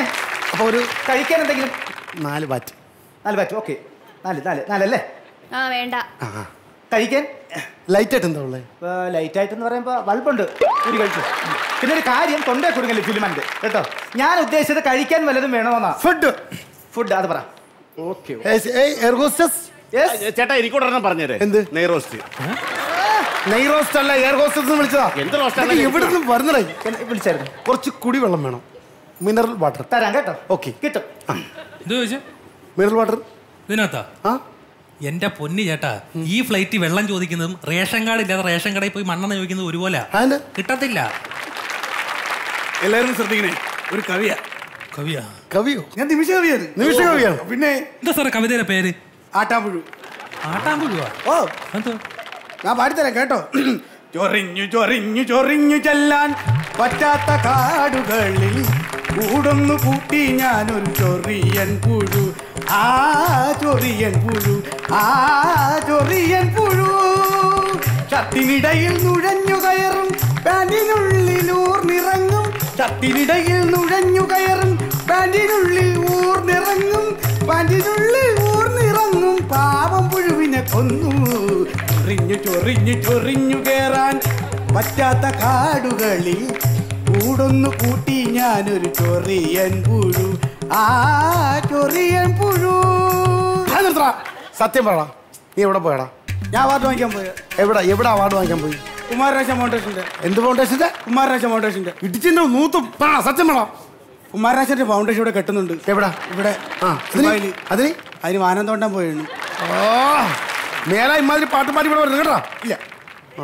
അപ്പൊ ഒരു കഴിക്കാൻ എന്തെങ്കിലും നാല് ബാറ്റ് നാല് പറ്റും ഓക്കെ നാല് നാല് നാലല്ലേ ആ വേണ്ട കഴിക്കാൻ ലൈറ്റ് ആയിട്ട് എന്താ ഉള്ളത് ലൈറ്റ് ആയിട്ട് എന്ന് പറയുമ്പോൾ ബൾബുണ്ട് ഒരു കഴിച്ചു പിന്നെ ഒരു കാര്യം തൊണ്ടേ കൊടുക്കല്ലേ ഫിലിമന്റ് കേട്ടോ ഞാൻ ഉദ്ദേശിച്ചത് കഴിക്കാൻ വല്ലതും വേണമെന്നാ ഫുഡ് ഫുഡ് അത് പറ ഓക്കെ എയർ ഹോസ്റ്റസ് ചേട്ടാ എനിക്കൂടെ പറഞ്ഞേരെ എന്ത് നെയ് റോസ്റ്റ് നെയ് റോസ്റ്റ് അല്ല എയർ ഹോസ്റ്റസ് വിളിച്ചതാ എന്ത് roast ആണ് ഇതൊക്കെ എവിടെ നിന്നും വരുന്നടേ വിളിച്ചായിരുന്നു കുറച്ച് കുടിവെള്ളം വേണം മിനറൽ വാട്ടർ തരാം കേട്ടോ ഓക്കെ കിട്ടും എന്ത് ചോദിച്ചേ മിനറൽ വാട്ടർ ഇതിനകത്താ എന്റെ പൊന്നി ചേട്ടാ ഈ ഫ്ലൈറ്റ് വെള്ളം ചോദിക്കുന്നതും റേഷൻ കാർഡ് ഇല്ലാതെ റേഷൻ കടയിൽ പോയി മണ്ണെണ്ണ ചോദിക്കുന്നത് ഒരുപോലെ കിട്ടത്തില്ല എല്ലാവരും ശ്രദ്ധിക്കണേ ഒരു കവിയാ കവിയാ കവിയോ ഞാൻ നിമിഷ കവിയാണ് നിമിഷ കവിയാണ് പിന്നെ എന്താ സാറേ കവിതയുടെ പേര് ആട്ടാമ്പുഴു ആട്ടാമ്പുഴുവാ ഓ ഞാൻ പാടിത്തരാം കേട്ടോ ചൊറിഞ്ഞു ചൊറിഞ്ഞു ചൊറിഞ്ഞു ചെല്ലാൻ പറ്റാത്ത കാടുകളിൽ കൂടൊന്നു കൂട്ടി ഞാനൊരു ചൊറിയൻ പുഴു ആ ചൊറിയൻ പുഴു ആ ചൊറിയൻ പുഴു ഷട്ടിനിടയിൽ നുഴഞ്ഞു കയറും പാൻറിനുള്ളിൽ ഊർന്നിറങ്ങും ഷട്ടിനിടയിൽ നുഴഞ്ഞു കയറും പാൻറിനുള്ളിൽ ഊർന്നിറങ്ങും പാൻറിനുള്ളിൽ ഊർന്നിറങ്ങും പാവം പുഴുവിനെ കൊന്നു ചൊറിഞ്ഞു ചൊറിഞ്ഞു ചൊറിഞ്ഞു കേറാൻ പറ്റാത്ത കാടുകളിൽ കൂടൊന്നു കൂട്ടി ഞാനൊരു ചൊറിയൻ പുഴു ആ ചൊറിയൻ പുഴു അത് നിർത്തടാ. സത്യം പറടാ നീ എവിടെ പോയടാ ഞാൻ അവാർഡ് വാങ്ങിക്കാൻ പോയ എവിടെ എവിടെ അവാർഡ് വാങ്ങിക്കാൻ പോയി കുമാരരാജ ഫൗണ്ടേഷന്റെ എന്ത് ഫൗണ്ടേഷന്റെ കുമാരരാജ ഫൗണ്ടേഷന്റെ ഇടിച്ചിന്റെ നൂത്തും പറ സത്യം പറ കുമാരരാജന്റെ ഫൗണ്ടേഷൻ ഇവിടെ കെട്ടുന്നുണ്ട് എവിടെ ഇവിടെ ആ ദുബായില്. അതിന് അതിന് വാനം തോണ്ടാൻ പോയിരുന്നു ഓ മേല ഇമാതിരി പാട്ട് പാടി ഇവിടെ വരുന്നത് കേട്ടോ ഇല്ല ആ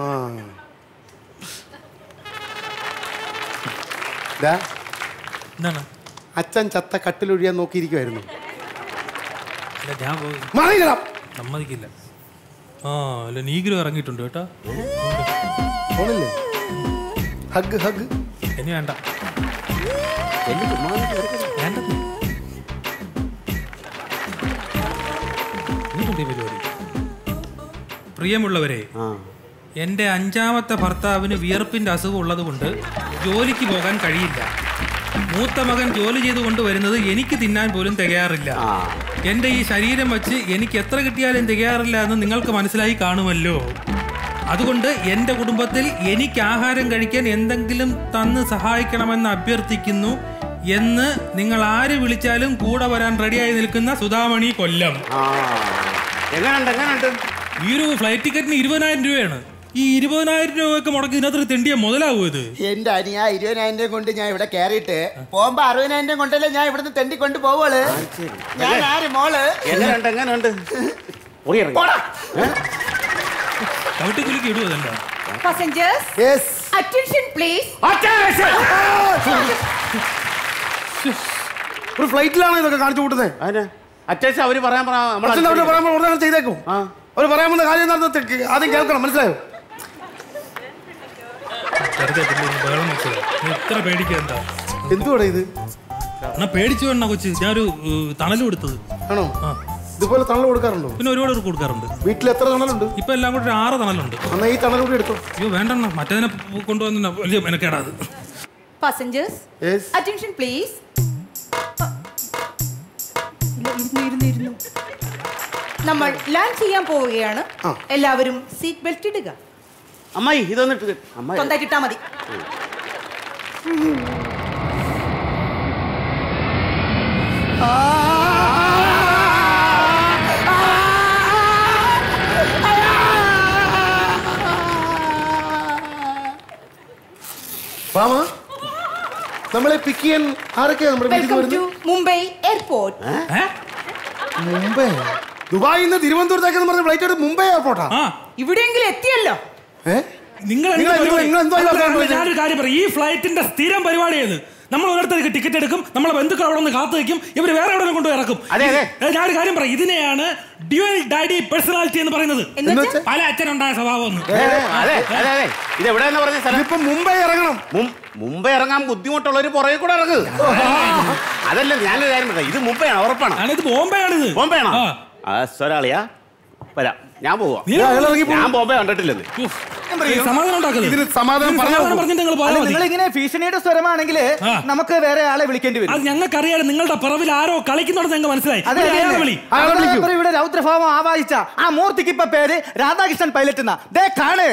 ദാ, എന്താണ് അച്ഛൻ ചത്ത കട്ടിലൊഴിയാൻ നോക്കിയിരിക്കുമായിരുന്നു അല്ല ഞാൻ പോയി മറിയില്ലടാ. സമ്മതിക്കില്ല ആ അല്ല നീഗ്രോ ഇറങ്ങിയിട്ടുണ്ട് കേട്ടോ ഫോണില്ലേ ഹഗ് ഹഗ് ഇനി വേണ്ട വേണ്ട ഇനിയുണ്ട് ഈ പരിപാടി പ്രിയമുള്ളവരെ എൻ്റെ അഞ്ചാമത്തെ ഭർത്താവിന് വിയർപ്പിൻ്റെ അസുഖം ഉള്ളതുകൊണ്ട് ജോലിക്ക് പോകാൻ കഴിയില്ല മൂത്ത മകൻ ജോലി ചെയ്തുകൊണ്ട് വരുന്നത് എനിക്ക് തിന്നാൻ പോലും തികയാറില്ല എൻ്റെ ഈ ശരീരം വച്ച് എനിക്ക് എത്ര കിട്ടിയാലും തികയാറില്ല എന്ന് നിങ്ങൾക്ക് മനസ്സിലായി കാണുമല്ലോ അതുകൊണ്ട് എൻ്റെ കുടുംബത്തിൽ എനിക്ക് ആഹാരം കഴിക്കാൻ എന്തെങ്കിലും തന്ന് സഹായിക്കണമെന്ന് അഭ്യർത്ഥിക്കുന്നു എന്ന് നിങ്ങൾ ആര് വിളിച്ചാലും കൂടെ വരാൻ റെഡിയായി നിൽക്കുന്ന സുധാമണി കൊല്ലം എങ്ങനെയുണ്ട് എങ്ങനെയുണ്ട് ഈ ഒരു ഫ്ലൈറ്റ് ടിക്കറ്റിന് ഇരുപതിനായിരം രൂപയാണ് ഈ ഇരുപതിനായിരം രൂപയൊക്കെ മുടക്കി ഇതിനകത്ത് തെണ്ടിയ മുതലാവും ഇത് എന്റെ അനിയ ഇരുപതിനായിരം രൂപ കൊണ്ട് ഞാൻ ഇവിടെ കയറിയിട്ട് പോകുമ്പോ അറുപതിനായിരം രൂപ കൊണ്ടല്ലേ ഞാൻ ഇവിടുന്ന് തെണ്ടി കൊണ്ട് പോവുള്ളു ഞാൻ ആര് മോള് എങ്ങനെയുണ്ട് എങ്ങനെയുണ്ട് ഓടി ഇറങ്ങി. ഏ? ചവിട്ടി കുലുക്കി ഇടുവതല്ല Passengers, attention please. ഒരു ഫ്ലൈറ്റിലാണ് ഇതൊക്കെ കാണിച്ചു കൂട്ടുന്നത് അത്യാവശ്യം അവര് പറയാൻ പറ നമ്മൾ അച്ഛൻ അവര് പറയാൻ ഉടനെ ചെയ്തേക്കും അവർ പറയാൻ വന്ന കാര്യം എന്താണെന്ന് തെ- ആദ്യം കേൾക്കണം മനസ്സിലായോ വെറുതെ പുള്ളി ഒന്ന് ബഹളം വെച്ചത് നീ ഇത്ര പേടിക്കുക എന്താ എന്തുവാടാ ഇത് എന്നാ പേടിച്ചു വേണ്ട കൊച്ചു ഞാനൊരു തണൽ കൊടുത്തത് ആണോ ഇതുപോലെ തണൽ കൊടുക്കാറുണ്ടോ പിന്നെ ഒരുപാട് പേർക്ക് കൊടുക്കാറുണ്ട് വീട്ടിൽ എത്ര തണലുണ്ട് ഇപ്പൊ എല്ലാം കൂടി ഒരു ആറ് തണലുണ്ട് എന്നാ ഈ തണൽ കൂടി എടുത്തോ അയ്യോ വേണ്ടെണ്ണ മറ്റേതിനെ കൊണ്ടുവന്ന വലിയ മെനക്കേടാ അത് Passengers, attention please. ഇല്ല, ഇരുന്നു, ഇരുന്നു, ഇരുന്നു. നമ്മൾ ലാൻഡ് ചെയ്യാൻ പോവുകയാണ് എല്ലാവരും സീറ്റ് ബെൽറ്റ് ഇടുക അമ്മായി ഇതൊന്നിട്ട് അമ്മായി സ്വന്തമായിട്ട് ഇട്ടാ മതി പാമ നമ്മളെ പിക്ക് ചെയ്യാൻ ആരൊക്കെയാ നമ്മുടെ വീട്ടിൽ വെൽക്കം വരുന്നത് ടു മുംബൈ എയർപോർട്ട് മുംബൈ ദുബായിൽ നിന്ന് തിരുവനന്തപുരത്തേക്ക് പറഞ്ഞ ഫ്ലൈറ്റ് എടുത്ത് മുംബൈ എയർപോർട്ടാ ഇവിടെയെങ്കിലും എത്തിയല്ലോ നിങ്ങൾ നിങ്ങൾ എന്ത് നിങ്ങൾ- നിങ്ങൾ എന്തോ പരിപാടി- ഇതാക്കാൻ അല്ല, ഞാനൊരു കാര്യം പറയാം ഈ ഫ്ലൈറ്റിന്റെ സ്ഥിരം പരിപാടി ഏത് നമ്മൾ ഒരിടത്തേക്ക് ടിക്കറ്റ് എടുക്കും നമ്മളെ ബന്ധുക്കൾ അവിടെ നിന്ന് കാത്തു വെക്കും ഇവർ വേറെ എവിടെ കൊണ്ട് ഇറക്കും അതെ, അതെ. ഏ, ഞാനൊരു കാര്യം പറയാം ഇതിനെയാണ് ഡ്യുവൽ ഡാഡി പേഴ്സണാലിറ്റി എന്ന് പറയുന്നത് എന്നുവെച്ചാ? പല അച്ഛനുണ്ടായ സ്വഭാവം ഒന്ന് ഏ, ഏ, അതെ അതെ അതെ ഇത് എവിടെയെന്ന് പറഞ്ഞ സ്ഥലം ഇപ്പൊ മുംബൈ ഇറങ്ങണം മുംബൈ ഇറങ്ങാൻ ബുദ്ധിമുട്ടുള്ളവര് പുറകെ കൂടെ ഇറങ്ങ് അതല്ല ഞാനൊരു കാര്യം പറയാം ഇത് മുംബൈയാണ് ഉറപ്പാണ് ഇത് ബോംബെ ആണിത് ബോംബെ ആണോ ആ സ്വരാളിയാ വരാം ഞാൻ പോവാ നീ- അയാൾ ഇറങ്ങി ഞാൻ ബോംബെ കണ്ടിട്ടില്ലെന്ന് സത്യം പറയൂ സമാധാനം ഉണ്ടാക്കരുത്. ഇതിന് സമാധാനം ഇതിന് പറഞ്ഞാൽ സമാധാനം പറഞ്ഞിട്ട് നിങ്ങൾ പോയാൽ മതി. നിങ്ങൾ ഇങ്ങനെ ഭീഷണിയുടെ സ്വരമാണെങ്കിൽ നമുക്ക് വേറെ ആളെ വിളിക്കേണ്ടി വരും അത് ഞങ്ങൾക്കറിയാം നിങ്ങളുടെ പിറവിൽ ആരോ കളിക്കുന്നുണ്ടെന്ന് ഞങ്ങൾ മനസ്സിലായി അതെ ഇവിടെ അയാളെ വിളി അതെ ഇവിടെ രൗദ്രഭാവം ആവാഹിച്ച ആ മൂർത്തിക്ക് ഇപ്പൊ പേര് രാധാകൃഷ്ണൻ പൈലറ്റ് എന്നാ ദേ കാണ്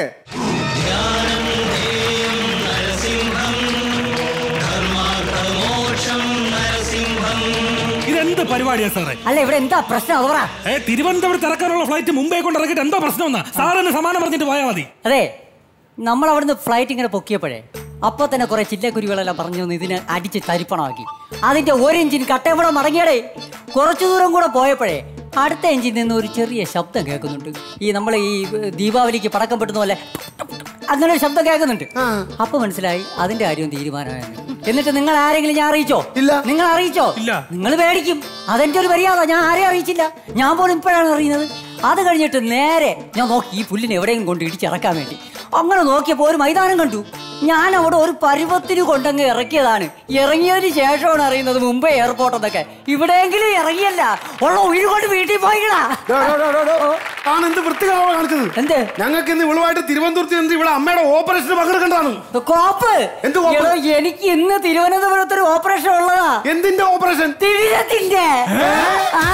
ഇതെന്ത് പരിപാടിയാ സാറേ അല്ല ഇവിടെ എന്താ പ്രശ്നം അത് പറ ഏ തിരുവനന്തപുരത്ത് ഇറക്കാനുള്ള ഫ്ലൈറ്റ് മുംബൈ കൊണ്ട് ഇറക്കിയിട്ട് എന്തോ പ്രശ്നം എന്നാ സാറിന് സമാനം പറഞ്ഞിട്ട് പോയാൽ മതി അതെ നമ്മൾ അവിടുന്ന് ഫ്ലൈറ്റ് ഇങ്ങനെ പൊക്കിയപ്പോഴേ അപ്പോൾ തന്നെ കുറെ ചില്ലക്കുരുവികളെല്ലാം പറഞ്ഞു വന്ന് ഇതിനെ അടിച്ച് തരിപ്പണമാക്കി അതിന്റെ ഒരു എഞ്ചിൻ കട്ടയപ്പട മടങ്ങിയടേ കുറച്ചു ദൂരം കൂടെ പോയപ്പോഴേ അടുത്ത എഞ്ചിൻ നിന്ന് ഒരു ചെറിയ ശബ്ദം കേൾക്കുന്നുണ്ട് ഈ നമ്മൾ ഈ ദീപാവലിക്ക് പടക്കം പെട്ടുന്ന പോലെ അങ്ങനെ ഒരു ശബ്ദം കേൾക്കുന്നുണ്ട് അപ്പൊ മനസ്സിലായി അതിന്റെ കാര്യം തീരുമാനമായിരുന്നു എന്നിട്ട് നിങ്ങൾ ആരെങ്കിലും ഞാൻ അറിയിച്ചോ ഇല്ല നിങ്ങൾ അറിയിച്ചോ ഇല്ല നിങ്ങൾ പേടിക്കും അതെന്റെ ഒരു മര്യാദ ഞാൻ ആരെയും അറിയിച്ചില്ല ഞാൻ പോലും ഇപ്പോഴാണ് അറിയുന്നത് അത് കഴിഞ്ഞിട്ട് നേരെ ഞാൻ നോക്കി ഈ പുല്ലിനെ എവിടെയും കൊണ്ട് ഇടിച്ചിറക്കാൻ വേണ്ടി അങ്ങനെ നോക്കിയപ്പോൾ ഒരു മൈതാനം കണ്ടു ഞാൻ അവിടെ ഒരു പരുവത്തിന് കൊണ്ടങ്ങ് ഇറക്കിയതാണ് ഇറങ്ങിയതിന് ശേഷമാണ് അറിയുന്നത് മുംബൈ എയർപോർട്ട് എന്നൊക്കെ ഇവിടെയെങ്കിലും ഇറങ്ങിയല്ല ഉള്ള ഉയിര് കൊണ്ട് വീട്ടിൽ പോയിക്കടാ താൻ എന്ത് വൃത്തികളാണ് കാണിച്ചത് എന്ത് ഞങ്ങൾക്ക് ഇന്ന് ഇവളുമായിട്ട് തിരുവനന്തപുരത്ത് ചെന്ന് ഇവിടെ അമ്മയുടെ ഓപ്പറേഷന് പങ്കെടുക്കേണ്ടതാണ് കോപ്പ് എന്ത് കോപ്പ്? എടോ, എനിക്ക് ഇന്ന് തിരുവനന്തപുരത്ത് ഒരു ഓപ്പറേഷൻ ഉള്ളതാ എന്തിന്റെ ഓപ്പറേഷൻ തിരിരത്തിന്റെ ആ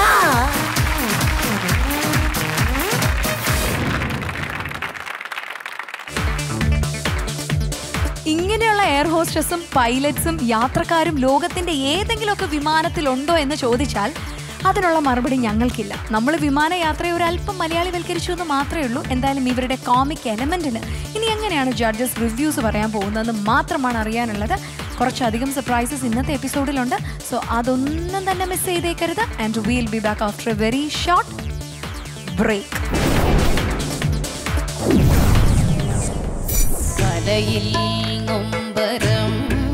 ഇങ്ങനെയുള്ള എയർ ഹോസ്റ്റസും പൈലറ്റ്സും യാത്രക്കാരും ലോകത്തിന്റെ ഏതെങ്കിലുമൊക്കെ വിമാനത്തിലുണ്ടോ എന്ന് ചോദിച്ചാൽ അതിനുള്ള മറുപടി ഞങ്ങൾക്കില്ല നമ്മൾ വിമാനയാത്രയെ ഒരല്പം മലയാളിവൽക്കരിച്ചു എന്ന് മാത്രമേ ഉള്ളൂ എന്തായാലും ഇവരുടെ കോമിക് എലമെന്റിന് ഇനി എങ്ങനെയാണ് ജഡ്ജസ് റിവ്യൂസ് പറയാൻ പോകുന്നതെന്ന് മാത്രമാണ് അറിയാനുള്ളത് കുറച്ചധികം സർപ്രൈസസ് ഇന്നത്തെ എപ്പിസോഡിലുണ്ട് സോ അതൊന്നും തന്നെ മിസ് ചെയ്തേക്കരുത് and we'll be back after a very short break കലയിൽ നൊമ്പരം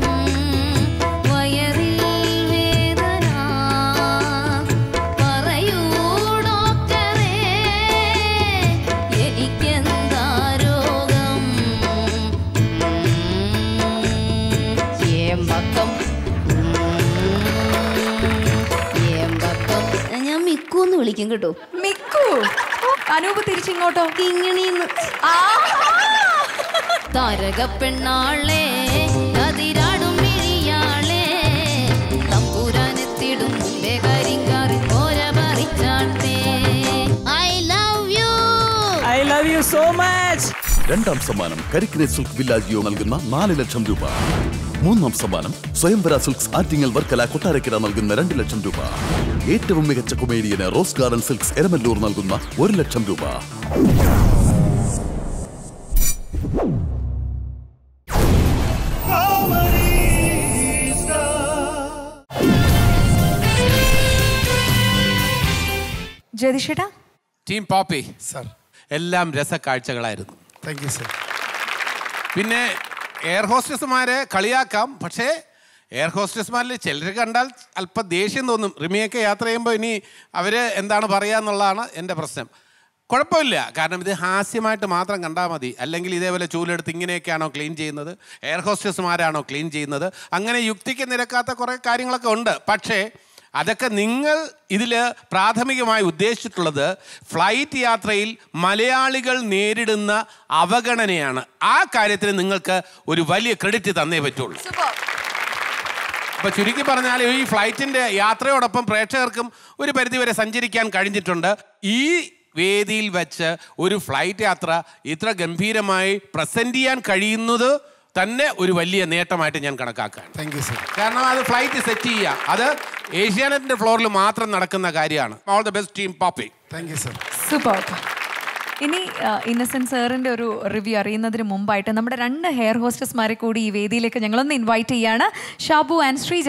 വയറിൽ വേദന പറയൂ ഡോക്ടറേ എനിക്കെന്താ രോഗം ഏമ്പക്കം ഏമ്പക്കം ഞാൻ മിക്കു എന്ന് വിളിക്കും കേട്ടോ മിക്കു അനൂപ് തിരിച്ചിങ്ങോട്ടോ കിങ്ങിണിന്ന് താരക പെണ്ണാളെ അതിരാടും മിഴിയാളെ തമ്പുരാനെത്തിടും മുമ്പേ കരിങ്കാറി പോര പറിച്ചാട്ടേ I love you I love you so much രണ്ടാം സമ്മാനം കരിക്കിനെ സിൽക്ക് വില്ലാജിയോ നൽകുന്ന നാല് ലക്ഷം രൂപ മൂന്നാം സമ്മാനം സ്വയംവര സിൽക്സ് ആറ്റിങ്ങൽ വർക്കല കൊട്ടാരക്കര നൽകുന്ന രണ്ട് ലക്ഷം രൂപ ഏറ്റവും മികച്ച കൊമേഡിയന് റോസ് ഗാർഡൻ സിൽക്സ് എരമല്ലൂർ നൽകുന്ന ഒരു ലക്ഷം രൂപ ജതിഷേട്ടാ ടീം പോപ്പി സർ എല്ലാം രസക്കാഴ്ചകളായിരുന്നു താങ്ക് യു സർ പിന്നെ എയർ ഹോസ്റ്റസുമാരെ കളിയാക്കാം പക്ഷേ എയർ ഹോസ്റ്റസ്മാരിൽ ചിലർ കണ്ടാൽ അല്പം ദേഷ്യം തോന്നും റിമിയൊക്കെ യാത്ര ചെയ്യുമ്പോൾ ഇനി അവർ എന്താണ് പറയുക എന്നുള്ളതാണ് എൻ്റെ പ്രശ്നം കുഴപ്പമില്ല കാരണം ഇത് ഹാസ്യമായിട്ട് മാത്രം കണ്ടാൽ മതി അല്ലെങ്കിൽ ഇതേപോലെ ചൂലെടുത്ത് ഇങ്ങനെയൊക്കെയാണോ ക്ലീൻ ചെയ്യുന്നത് എയർ ഹോസ്റ്റസ്മാരാണോ ക്ലീൻ ചെയ്യുന്നത് അങ്ങനെ യുക്തിക്ക് നിരക്കാത്ത കുറേ കാര്യങ്ങളൊക്കെ ഉണ്ട് പക്ഷേ അതൊക്കെ നിങ്ങൾ ഇതിൽ പ്രാഥമികമായി ഉദ്ദേശിച്ചിട്ടുള്ളത് ഫ്ലൈറ്റ് യാത്രയിൽ മലയാളികൾ നേരിടുന്ന അവഗണനയാണ് ആ കാര്യത്തിന് നിങ്ങൾക്ക് ഒരു വലിയ ക്രെഡിറ്റ് തന്നേ പറ്റുള്ളൂ അപ്പൊ ചുരുക്കി പറഞ്ഞാൽ ഈ ഫ്ലൈറ്റിന്റെ യാത്രയോടൊപ്പം പ്രേക്ഷകർക്കും ഒരു പരിധിവരെ സഞ്ചരിക്കാൻ കഴിഞ്ഞിട്ടുണ്ട് ഈ വേദിയിൽ വെച്ച് ഒരു ഫ്ലൈറ്റ് യാത്ര ഇത്ര ഗംഭീരമായി പ്രസന്റ് ചെയ്യാൻ കഴിയുന്നത് തന്നെ ഒരു വലിയ നേട്ടമായിട്ട് ഞാൻ കണക്കാക്കുകയാണ് താങ്ക് യു സർ കാരണം അത് ഫ്ലൈറ്റ് സെറ്റ് ചെയ്യുക അത് ഏഷ്യാനെറ്റിന്റെ ഫ്ലോറിൽ മാത്രം നടക്കുന്ന കാര്യമാണ് all the best team Poppy thank you sir super ഇനി ഇന്നസെന്റ് സാറിന്റെ ഒരു റിവ്യൂ അറിയുന്നതിന് മുമ്പായിട്ട് നമ്മുടെ രണ്ട് ഹെയർ ഹോസ്റ്റസ്മാരെ കൂടി ഈ വേദിയിലേക്ക് ഞങ്ങളൊന്ന് ഇൻവൈറ്റ് ചെയ്യാണ് ഷാബു ആൻഡ് ശ്രീജ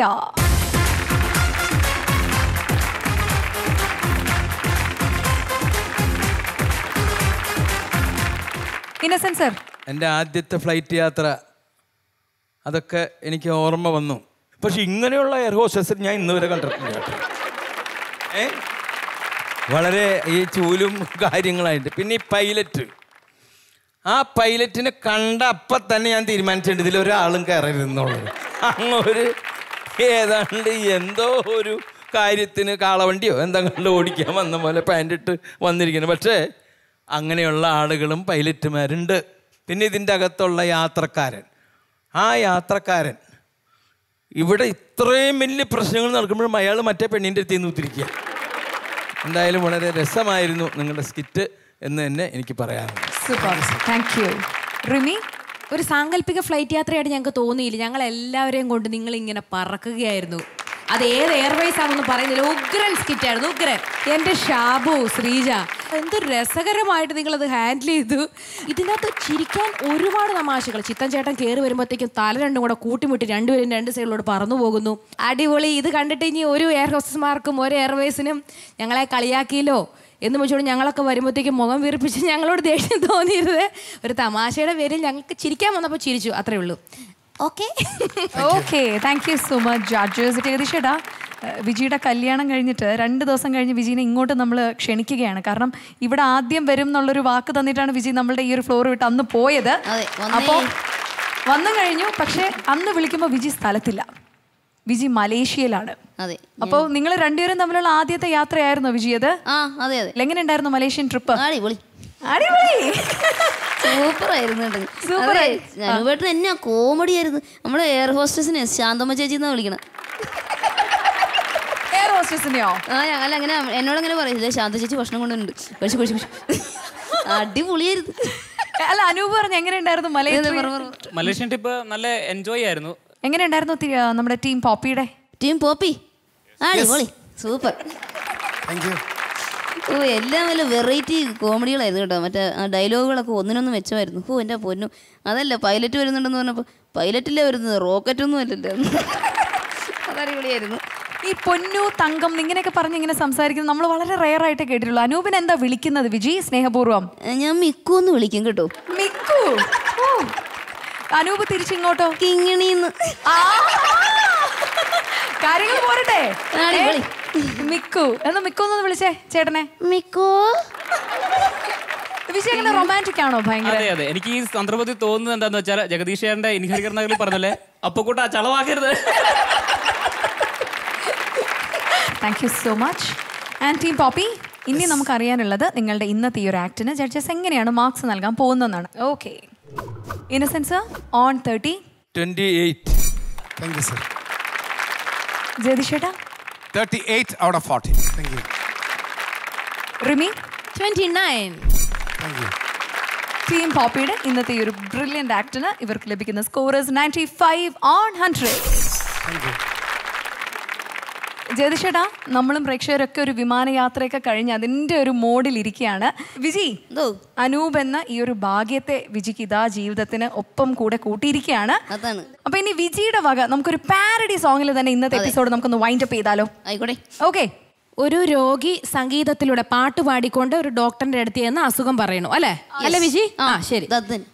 ഇന്നസെന്റ് സർ എൻ്റെ ആദ്യത്തെ ഫ്ലൈറ്റ് യാത്ര അതൊക്കെ എനിക്ക് ഓർമ്മ വന്നു പക്ഷെ ഇങ്ങനെയുള്ള എയർ ഹോസ്റ്റസ് ഞാൻ ഇന്ന് വരെ കണ്ടിട്ടില്ല കേട്ടോ. ഏ വളരെ ഈ ചൂലും കാര്യങ്ങളായിട്ട് പിന്നെ ഈ പൈലറ്റ് ആ പൈലറ്റിനെ കണ്ട അപ്പം തന്നെ ഞാൻ തീരുമാനിച്ചിട്ടുണ്ട് ഇതിൽ ഒരാളും കയറരുതെന്നുള്ളത് അങ്ങ് ഒരു ഏതാണ്ട് എന്തോ ഒരു കാര്യത്തിന് കാളവണ്ടിയോ എന്തെങ്കിലും ഓടിക്കാൻ വന്ന പോലെ പാൻ്റ് ഇട്ട് വന്നിരിക്കുന്നു പക്ഷേ അങ്ങനെയുള്ള ആളുകളും പൈലറ്റുമാരുണ്ട് പിന്നെ ഇതിൻ്റെ അകത്തുള്ള യാത്രക്കാരൻ ആ യാത്രക്കാരൻ ഇവിടെ ഇത്രയും വലിയ പ്രശ്നങ്ങൾ നടക്കുമ്പോഴും അയാൾ മറ്റേ പെണ്ണിൻ്റെ അടുത്ത് നിന്ന് ഉത്തിരിക്കുക എന്തായാലും വളരെ രസമായിരുന്നു നിങ്ങളുടെ സ്കിറ്റ് എന്ന് തന്നെ എനിക്ക് പറയാനുണ്ട് സൂപ്പർ താങ്ക് യു റിമി ഒരു സാങ്കല്പിക ഫ്ലൈറ്റ് യാത്രയായിട്ട് ഞങ്ങൾക്ക് തോന്നിയില്ല ഞങ്ങൾ എല്ലാവരെയും കൊണ്ട് നിങ്ങൾ ഇങ്ങനെ പറക്കുകയായിരുന്നു അത് ഏത് എയർവേസ് ആണെന്ന് പറയുന്നില്ല ഉഗ്രൻ സ്കിറ്റ് ആയിരുന്നു ഉഗ്രൻ എൻ്റെ ഷാബു ശ്രീജ എന്ത് രസകരമായിട്ട് നിങ്ങളത് ഹാൻഡിൽ ചെയ്തു ഇതിനകത്ത് ചിരിക്കാൻ ഒരുപാട് തമാശകൾ ചിത്തൻ ചേട്ടൻ കയറി വരുമ്പോഴത്തേക്കും തല രണ്ടും കൂടെ കൂട്ടിമുട്ടി രണ്ടുപേരും രണ്ട് സൈഡിലോട്ട് പറന്നു പോകുന്നു അടിപൊളി ഇത് കണ്ടിട്ട് ഇനി ഒരു എയർ ഹോസ്റ്റസ്മാർക്കും ഒരു എയർവേസിനും ഞങ്ങളെ കളിയാക്കിയല്ലോ എന്ന് വെച്ചോണ്ട് ഞങ്ങളൊക്കെ വരുമ്പോഴത്തേക്കും മുഖം വീർപ്പിച്ച് ഞങ്ങളോട് ദേഷ്യം തോന്നിയിരുന്നത് ഒരു തമാശയുടെ പേരിൽ ഞങ്ങൾക്ക് ചിരിക്കാൻ വന്നപ്പോൾ ചിരിച്ചു അത്രേ ഉള്ളൂ okay okay thank you so much judges ജഗദീഷേട്ടാ വിജിയുടെ കല്യാണം കഴിഞ്ഞിട്ട് രണ്ട് ദിവസം കഴിഞ്ഞ് വിജീനെ ഇങ്ങോട്ട് നമ്മൾ ക്ഷണിക്കുകയാണ് കാരണം ഇവിടെ ആദ്യം വരും എന്നുള്ളൊരു വാക്ക് തന്നിട്ടാണ് വിജി നമ്മളുടെ ഈ ഒരു ഫ്ലോർ വിട്ട് അന്ന് പോയത് അപ്പോൾ വന്നു കഴിഞ്ഞു പക്ഷേ അന്ന് വിളിക്കുമ്പോൾ വിജി സ്ഥലത്തില്ല വിജി മലേഷ്യയിലാണ് അതെ അപ്പോൾ നിങ്ങൾ രണ്ടുപേരും തമ്മിലുള്ള ആദ്യത്തെ യാത്രയായിരുന്നോ വിജി അത് ആ അതെ അതെ എങ്ങനെ ഉണ്ടായിരുന്നു മലേഷ്യൻ ട്രിപ്പ് അടിപൊളി അടിപൊളി സൂപ്പർ ആയിരുന്നു Super ആയി. അനുവേട്ടൻ എന്നാ കോമഡി ആയിരുന്നു നമ്മുടെ എയർ ഹോസ്റ്റസിനെ ശാന്തമ്മ ചേച്ചി എന്നാ വിളിക്കണം എയർ ഹോസ്റ്റസിനെയോ ആ അല്ല അങ്ങനെ എന്നോട് അങ്ങനെ പറയില്ലേ ശാന്ത ചേച്ചി ഭക്ഷണം കൊണ്ടുവന്നിട്ടുണ്ട് കഴിച്ചു കഴിച്ചു കഴിച്ചു അടിപൊളിയായിരുന്നു അല്ല അനൂപ് പറഞ്ഞു എങ്ങനെ ഉണ്ടായിരുന്നു മലയാളി മലേഷ്യൻ ട്രിപ്പ് നല്ല എൻജോയ് ആയിരുന്നു എങ്ങനെ ഉണ്ടായിരുന്നു തി- ആ, നമ്മുടെ ടീം പോപ്പിയുടെ ടീം പോപ്പി അടിപൊളി സൂപ്പർ ഓ എല്ലാം വല്ല വെറൈറ്റി കോമഡികളായിരുന്നു കേട്ടോ മറ്റേ ആ ഡയലോഗുകളൊക്കെ ഒന്നിനൊന്നും മെച്ചമായിരുന്നു ഓ എൻ്റെ പൊന്നു അതല്ല പൈലറ്റ് വരുന്നുണ്ടെന്ന് പറഞ്ഞപ്പോൾ പൈലറ്റില്ലേ വരുന്നത് റോക്കറ്റൊന്നും അല്ലല്ലോ അതടിപൊളിയായിരുന്നു ഈ പൊന്നു തങ്കം ഇങ്ങനെയൊക്കെ പറഞ്ഞ് ഇങ്ങനെ സംസാരിക്കുന്നത് നമ്മൾ വളരെ റയർ ആയിട്ട് കേട്ടിട്ടുള്ളൂ അനൂപിനെ എന്താ വിളിക്കുന്നത് വിജി സ്നേഹപൂർവ്വം ഞാൻ മിക്കു എന്ന് വിളിക്കും കേട്ടോ മിക്കു ഓ. അനൂപ് തിരിച്ചിങ്ങോട്ടോ കിങ്ങിണിന്ന് കാര്യങ്ങൾ പോരട്ടെ അടിപൊളി. ഏ, മിക്കു എന്നാ മിക്കു എന്ന് വിളിച്ചേ ചേട്ടനെ മിക്കു വിജയ് അങ്ങനെ റൊമാൻറ്റിക് ആണോ ഭയങ്കര അതെ അതെ എനിക്ക് ഈ സന്ദർഭത്തിൽ തോന്നുന്നത് എന്താന്ന് വെച്ചാൽ ജഗദീഷ് ചേട്ടന്റെ ഇൻഹരികരണകളിൽ പറഞ്ഞല്ലേ അപ്പൊ കൂട്ടാ ചളവാക്കരുത് thank you so much and team Poppy ഇനി നമുക്ക് അറിയാനുള്ളത് നിങ്ങളുടെ ഇന്നത്തെ ഈ ഒരു ആക്ടിന് ജഡ്ജസ് എങ്ങനെയാണ് മാർക്സ് നൽകാൻ പോകുന്നതെന്നാണ് okay Innocent's on thirty twenty eight thank you sir ജയതിഷേട്ടാ thirty eight out of forty thank you Rimi twenty nine thank you team പോപ്പിയുടെ ഇന്നത്തെ ഈ ഒരു ബ്രില്യൻ്റ് ആക്ടിന് ഇവർക്ക് ലഭിക്കുന്ന scorers ninety five on hundred ജയതിഷേട്ടാ നമ്മളും പ്രേക്ഷകരൊക്കെ ഒരു വിമാനയാത്രയൊക്കെ കഴിഞ്ഞ് അതിൻ്റെ ഒരു മോഡിൽ ഇരിക്കുകയാണ് വിജി അനൂപ് എന്ന ഈ ഒരു ഭാഗ്യത്തെ വിജിക്ക് ഇതാ ജീവിതത്തിന് ഒപ്പം കൂടെ കൂട്ടിയിരിക്കുകയാണ് അതാണ് അപ്പൊ ഇനി വിജിയുടെ വക നമുക്കൊരു പാരഡി സോങ്ങിൽ തന്നെ ഇന്നത്തെ എപ്പിസോഡ് നമുക്കൊന്ന് വൈൻഡ് അപ്പ് ചെയ്താലോ ആയിക്കോട്ടെ ഓക്കെ ഒരു രോഗി സംഗീതത്തിലൂടെ പാട്ട് പാടിക്കൊണ്ട് ഒരു ഡോക്ടറിന്റെ അടുത്ത് ചെന്ന് അസുഖം പറയണു അല്ലേ അല്ലേ വിജി ആ ശരി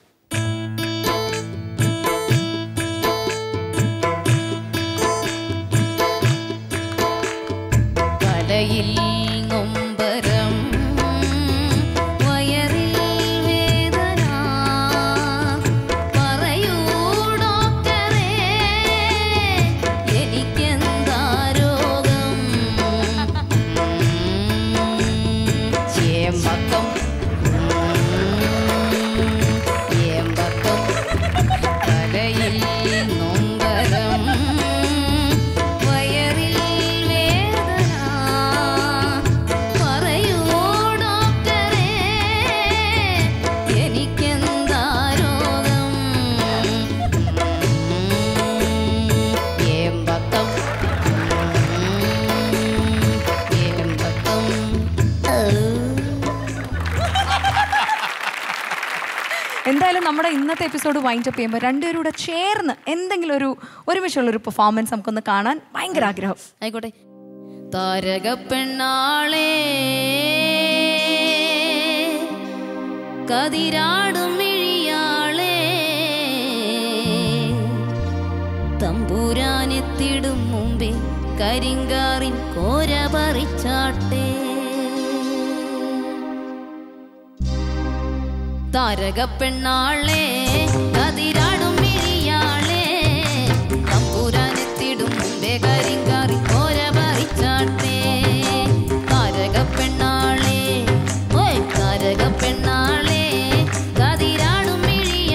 കടയിൽ നൊമ്പരം വയറിൽ വേദന പറയൂ ഡോക്ടറേ എനിക്കെന്താ രോഗം ചേമ്പക്കം ചേമ്പക്കം കടയിൽ നൊമ്പരം വയറിൽ വേദന പറയൂ ഡോക്ടറേ എനിക്കെന്താ രോഗം ഏമ്പക്കം ഏമ്പക്കം എന്തായാലും നമ്മുടെ ഇന്നത്തെ എപ്പിസോഡ് വൈൻഡ് അപ്പ് ചെയ്യുമ്പോൾ രണ്ടുപേരും കൂടെ ചേർന്ന് എന്തെങ്കിലും ഒരു ഒരുമിച്ചുള്ള ഒരു പെർഫോമൻസ് നമുക്കൊന്ന് കാണാൻ ഭയങ്കര ആഗ്രഹം ആയിക്കോട്ടെ താരക പെണ്ണാളേ കതിരാടും മിഴിയാളേ തമ്പൂരാനെത്തിടും മുമ്പേ കരിങ്കാറിൻ കോര പറിച്ചാട്ടേ താരക പെണ്ണാളേ കതിരാടും മിഴിയാളേ തമ്പൂരാനെത്തിടും മുമ്പേ കരിങ്കാറി കോര പറിച്ചാട്ടേ താരക പെണ്ണാളേ ഓയ് താരക പെണ്ണാളേ കതിരാടും മിഴിയാളേ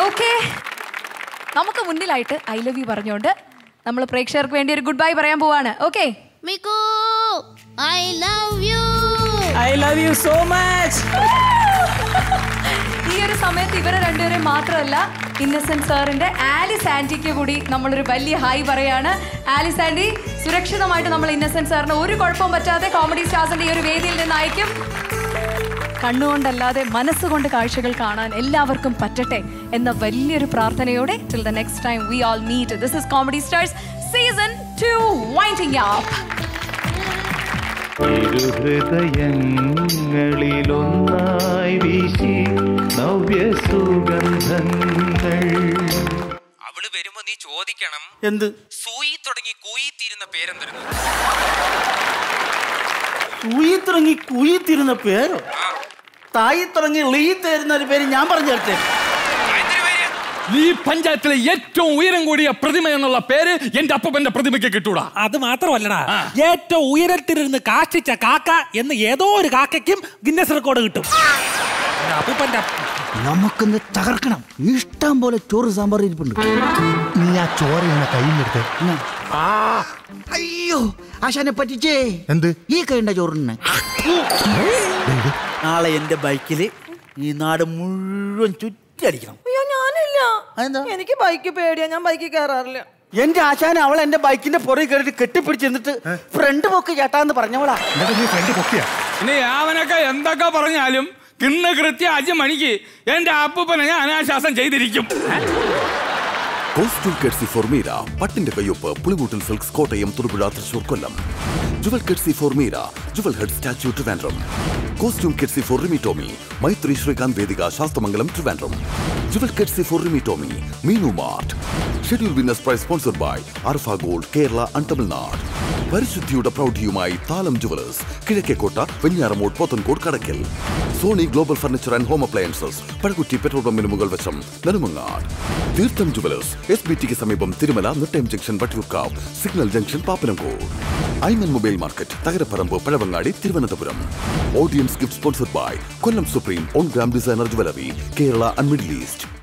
ഓക്കെ നമുക്ക് മുന്നിലായിട്ട് ഐ ലവ് യു പറഞ്ഞുകൊണ്ട് നമ്മൾ പ്രേക്ഷകർക്ക് വേണ്ടി ഒരു ഗുഡ് ബൈ പറയാൻ പോവാണ് okay Mikku I love you I love you so much ഈ ഒരു സമയത്ത് ഇവരെ രണ്ടുപേരെയും മാത്രമല്ല ഇന്നസെന്റ് സാറിന്റെ ആലിസ് ആന്റിക്ക് കൂടി നമ്മളൊരു വലിയ ഹായ് പറയാണ് ആലിസ് ആന്റി സുരക്ഷിതമായിട്ട് നമ്മൾ ഇന്നസെന്റ് സാറിന് ഒരു കുഴപ്പവും പറ്റാതെ കോമഡി സ്റ്റാർസിന്റെ ഈ ഒരു വേദിയിൽ നിന്ന് അയക്കും കണ്ണുകൊണ്ടല്ലാതെ മനസ്സുകൊണ്ട് കാഴ്ചകൾ കാണാൻ എല്ലാവർക്കും പറ്റട്ടെ എന്ന വലിയൊരു പ്രാർത്ഥനയോടെ till the next time we all meet this is comedy stars season two winding up ഇരുഹൃദയങ്ങളിലൊന്നായി വീശി നവ്യസുഗന്ധങ്ങൾ അവള് വരുമ്പോ നീ ചോദിക്കണം എന്ത് സൂയി തുടങ്ങി കൂയിത്തീരുന്ന പേരെന്തായിരുന്നു സൂയി തുടങ്ങി കുയി തീരുന്ന പേരോ തായി തുടങ്ങി ലീ തരുന്ന ഒരു പേര് ഞാൻ പറഞ്ഞു തരട്ടെ ഈ പഞ്ചായത്തിലെ ഏറ്റവും ഉയരം കൂടിയ പ്രതിമ എന്നുള്ള പേര് എന്റെ അപ്പന്റെ പ്രതിമയ്ക്ക് കിട്ടൂടാ അത് മാത്രമല്ലടാ ഏറ്റവും ഉയരത്തിലിരുന്ന് കാഷ്ടിച്ച കാക്ക എന്ന് ഏതോ ഒരു കാക്കയ്ക്കും ഗിന്നസ് റെക്കോർഡ് കിട്ടും അപ്പൂപ്പന്റെ നമുക്കൊന്ന് തകർക്കണം ഇഷ്ടം പോലെ ചോറ് സാമ്പാർ ഇരിപ്പുണ്ട് നീ ആ ചോറ് ഇങ്ങനെ കയ്യിലെടുത്ത് അയ്യോ ആശാനെ പറ്റിച്ചേ എന്ത് ഈ കൈണ്ട ചോറിന് നാളെ എന്റെ ബൈക്കിൽ ഈ നാട് മുഴുവൻ ചുറ്റി അടിക്കണം അയ്യോ ഞാനില്ല എനിക്ക് ബൈക്ക് പേടിയാ ഞാൻ ബൈക്കിൽ കയറാറില്ല എന്റെ ആശാന അവൾ എന്റെ ബൈക്കിന്റെ പുറകെ കയറിയിട്ട് കെട്ടിപ്പിടിച്ച് എന്നിട്ട് ഫ്രണ്ട് പൊക്ക് ചേട്ടാന്ന് പറഞ്ഞവളാ ഇനി അവനൊക്കെ എന്തൊക്കെ പറഞ്ഞാലും ഇന്ന് കൃത്യം അഞ്ച് മണിക്ക് എന്റെ അപ്പൂപ്പനെ ഞാൻ അനാശാസം ചെയ്തിരിക്കും കോസ്റ്റ്യൂം കെഡ്സി ഫോർമീര പട്ടിന്റെ കയ്യൊപ്പ് പുളികൂട്ടിൽ silks Kottayam Thodupuzha Thrissur Kollam Jual കെഡ്സി ഫോർമീര Jual head statue Trivandrum costume കെഡ്സി four Rimi Tomy Maitri Srikanth Vedika Sasthamangalam Trivandrum Jual കെഡ്സി four Rimi Tomy Meenu mart schedule winners price sponsored by Arfa gold Kerala and Tamil Nadu പരിശുദ്ധിയുടെ പ്രൗഢിയുമായി താലം jewellers Kizhakkekotta Venjaramoodu Pothencode Kadakkal Sony global furniture and home appliances പഴകുറ്റി petrol പമ്പിന് മുകൾ വശം നെടുമങ്ങാട് തീർത്ഥം ജുവലേഴ്സ് എസ് ബി ടിക്ക് സമീപം Thirumala Nettayam junction Vattiyoorkavu signal junction Pappanamcode Aiman mobile market Thakaraparambu Pazhavangadi Thiruvananthapuram audience gift sponsored by Kollam supreme on gram designer jewellery Kerala and Middle east